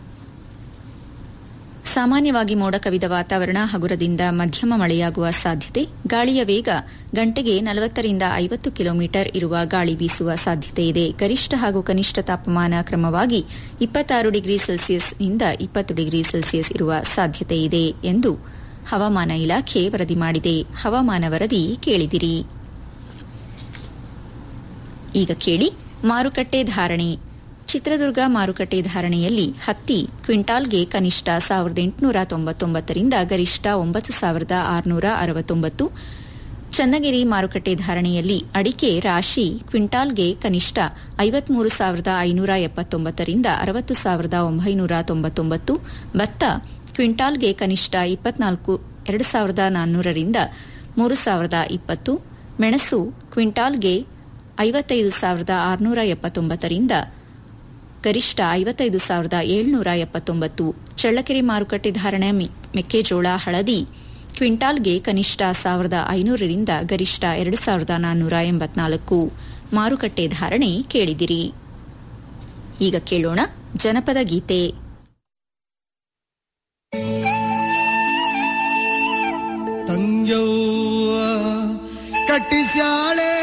ಸಾಮಾನ್ಯವಾಗಿ ಮೋಡ ಕವಿದ ವಾತಾವರಣ ಹಗುರದಿಂದ ಮಧ್ಯಮ ಮಳೆಯಾಗುವ ಸಾಧ್ಯತೆ ಗಾಳಿಯ ವೇಗ ಗಂಟೆಗೆ ನಲವತ್ತರಿಂದ ಐವತ್ತು ಕಿಲೋಮೀಟರ್ ಇರುವ ಗಾಳಿ ಬೀಸುವ ಸಾಧ್ಯತೆ ಇದೆ ಗರಿಷ್ಠ ಹಾಗೂ ಕನಿಷ್ಠ ತಾಪಮಾನ ಕ್ರಮವಾಗಿ ಇಪ್ಪತ್ತಾರು ಡಿಗ್ರಿ ಸೆಲ್ಸಿಯಸ್ನಿಂದ ಇಪ್ಪತ್ತು ಡಿಗ್ರಿ ಸೆಲ್ಸಿಯಸ್ ಇರುವ ಸಾಧ್ಯತೆ ಇದೆ ಎಂದು ಹವಾಮಾನ ಇಲಾಖೆ ವರದಿ ಮಾಡಿದೆ ಹವಾಮಾನ ವರದಿ ಕೇಳಿದಿರಿ ಈಗ ಕೇಳಿ ಮಾರುಕಟ್ಟೆ ಧಾರಣೆ ಚಿತ್ರದುರ್ಗ ಮಾರುಕಟ್ಟೆ ಧಾರಣೆಯಲ್ಲಿ ಹತ್ತಿ ಕ್ವಿಂಟಾಲ್ಗೆ ಕನಿಷ್ಠ ಸಾವಿರದ ಎಂಟುನೂರ ತೊಂಬತ್ತೊಂಬತ್ತರಿಂದ ಗರಿಷ್ಠ ಒಂಬತ್ತು ಸಾವಿರದ ಆರುನೂರ ಅರವತ್ತೊಂಬತ್ತು ಚನ್ನಗಿರಿ ಮಾರುಕಟ್ಟೆ ಧಾರಣೆಯಲ್ಲಿ ಅಡಿಕೆ ರಾಶಿ ಕ್ವಿಂಟಾಲ್ಗೆ ಕನಿಷ್ಠ ಐವತ್ಮೂರು ಸಾವಿರದ ಐನೂರ ಎಪ್ಪತ್ತೊಂಬತ್ತರಿಂದ ಅರವತ್ತು ಸಾವಿರದ ಒಂಬೈನೂರ ತೊಂಬತ್ತೊಂಬತ್ತು ಭತ್ತ ಕ್ವಿಂಟಾಲ್ಗೆ ಕನಿಷ್ಠ ಇಪ್ಪತ್ನಾಲ್ಕು ಎರಡು ಸಾವಿರದ ನಾನ್ನೂರರಿಂದ ಮೂರು ಸಾವಿರದ ಇಪ್ಪತ್ತು ಮೆಣಸು ಕ್ವಿಂಟಾಲ್ಗೆ ಐವತ್ತೈದು ಸಾವಿರದ ಆರುನೂರ ಎಪ್ಪತ್ತೊಂಬತ್ತರಿಂದ ಗರಿಷ್ಠ ಐವತ್ತೈದು ಸಾವಿರದ ಏಳ್ನೂರ ಎಪ್ಪತ್ತೊಂಬತ್ತು ಚಳ್ಳಕೆರೆ ಮಾರುಕಟ್ಟೆ ಧಾರಣೆ ಮೆಕ್ಕೆಜೋಳ ಹಳದಿ ಕ್ವಿಂಟಾಲ್ಗೆ ಕನಿಷ್ಠ ಸಾವಿರದ ಐನೂರರಿಂದ ಗರಿಷ್ಠ ಎರಡು ಸಾವಿರದ ನಾನ್ನೂರ ಎಂಬತ್ನಾಲ್ಕು ಮಾರುಕಟ್ಟೆ ಧಾರಣೆ ಕೇಳಿದಿರಿ ಈಗ ಕೇಳೋಣ ಜನಪದ ಗೀತೆ ತಂಗ್ಯವ್ವ ಕಟ್ಟಿಸ್ಯಾಳೆ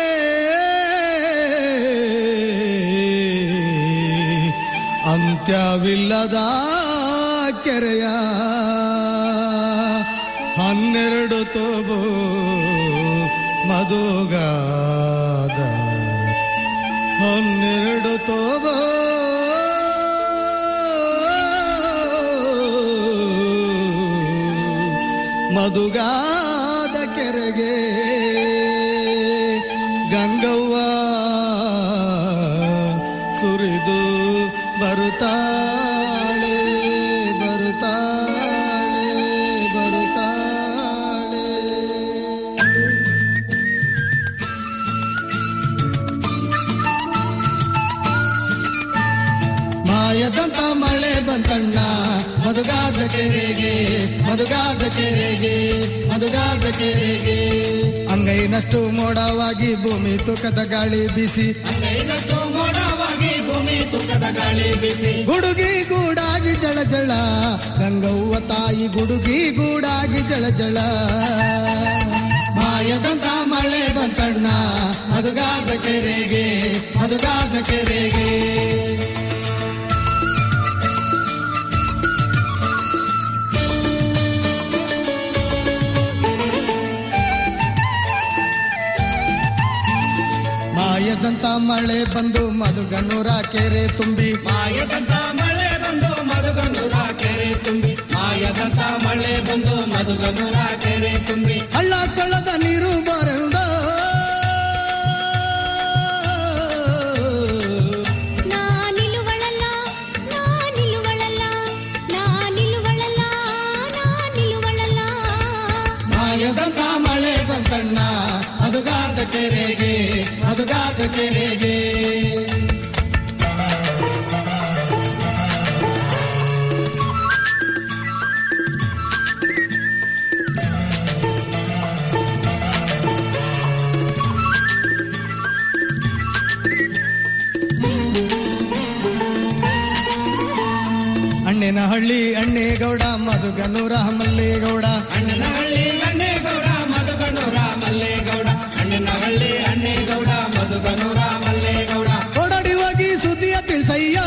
ಅಂತ್ಯವಿಲ್ಲದ ಕೆರೆಯ ಹನ್ನೆರಡು ತೋಬು ಮಧುಗಾದ ಹನ್ನೆರಡು ತೋಬೋ ಮಧುಗಾದ ಕೆರೆಗೆ ಗಂಗವ್ವ ಸುರಿದು ಬರುತ್ತಾಳೆ ಬರುತ್ತಾಳೆ ಬರುತ್ತಾಳೆ ಮಾಯದಂತ ಮಳೆ ಬಂತಣ್ಣ ಮಧುಗಾದ ಕೆರೆಗೆ ಮಧುಗಾದ ಕೆರೆಗೆ ಮಧುಗಾದ ಕೆರೆಗೆ ಅಂಗೈನಷ್ಟು ಮೋಡವಾಗಿ ಭೂಮಿ ತೂಕದ ಗಾಳಿ ಬಿಸಿ ಅಂಗೈನಷ್ಟು ಮೋಡವಾಗಿ ಭೂಮಿ ತೂಕದ ಗಾಳಿ ಬಿಸಿ ಗುಡುಗಿ ಗೂಡಾಗಿ ಜಳ ಜಳ ಗಂಗವ್ವ ತಾಯಿ ಗುಡುಗಿ ಗೂಡಾಗಿ ಜಳ ಜಳ ಮಾಯದಂತ ಮಳೆ ಬಂತಣ್ಣ ಮಧುಗಾದ ಕೆರೆಗೆ ಮಧುಗಾದ ಕೆರೆಗೆ ಮಾಯದಂತ ಮಳೆ ಬಂದು ಮಧುಗನೂರ ಕೆರೆ ತುಂಬಿ ಮಾಯದಂತ ಮಳೆ ಬಂದು ಮಧುಗನೂರ ಕೆರೆ ತುಂಬಿ ಮಾಯದಂತ ಮಳೆ ಬಂದು ಮಧುಗನೂರ ಕೆರೆ ತುಂಬಿ ಹಳ್ಳ ಕೊಳ್ಳದ ನೀರು ಬರೆದ ನಾನಿಲುವಳಲ್ಲ ನಾನಿಲುವಳಲ್ಲ ನಾನಿಲುವಳಲ್ಲ ನಾನಿಲುವಳಲ್ಲ ಕೆರೆಗೆ ಮಧುಗಾದ ಕೆರೆಗೆ ಅಣ್ಣನ ಹಳ್ಳಿ ಅಣ್ಣೇಗೌಡ ಮಧುಗನೂರ ಮಲ್ಲೇಗೌಡ ಅಣ್ಣನ ಹಳ್ಳಿ ಅಣ್ಣೇಗೌಡ ಮಧುಗನೂರ ಮಲ್ಲೇಗೌಡ ಅಣ್ಣನ ಹಳ್ಳಿ ಅಣ್ಣೇಗೌಡ ಮಧುಗನೂರ ಮಲ್ಲೇಗೌಡ ಓಡಾಡಿ ಹೋಗಿ ಸುದ್ದಿಯ ತಿಳಿಸಯ್ಯ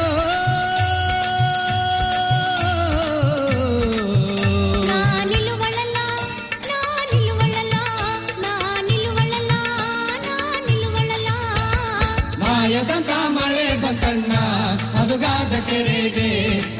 ನಾನಿಲುವಳಲ್ಲ ನಾನಿಲುವಳಲ್ಲ ನಾನಿಲುವಳಲ್ಲ ನಾನಿಲುವಳಲ್ಲ ಮಾಯದಂತ ಮಳೆ ಬಂತಣ್ಣ ಮಧುಗಾದ ಕೆರೆಗೆ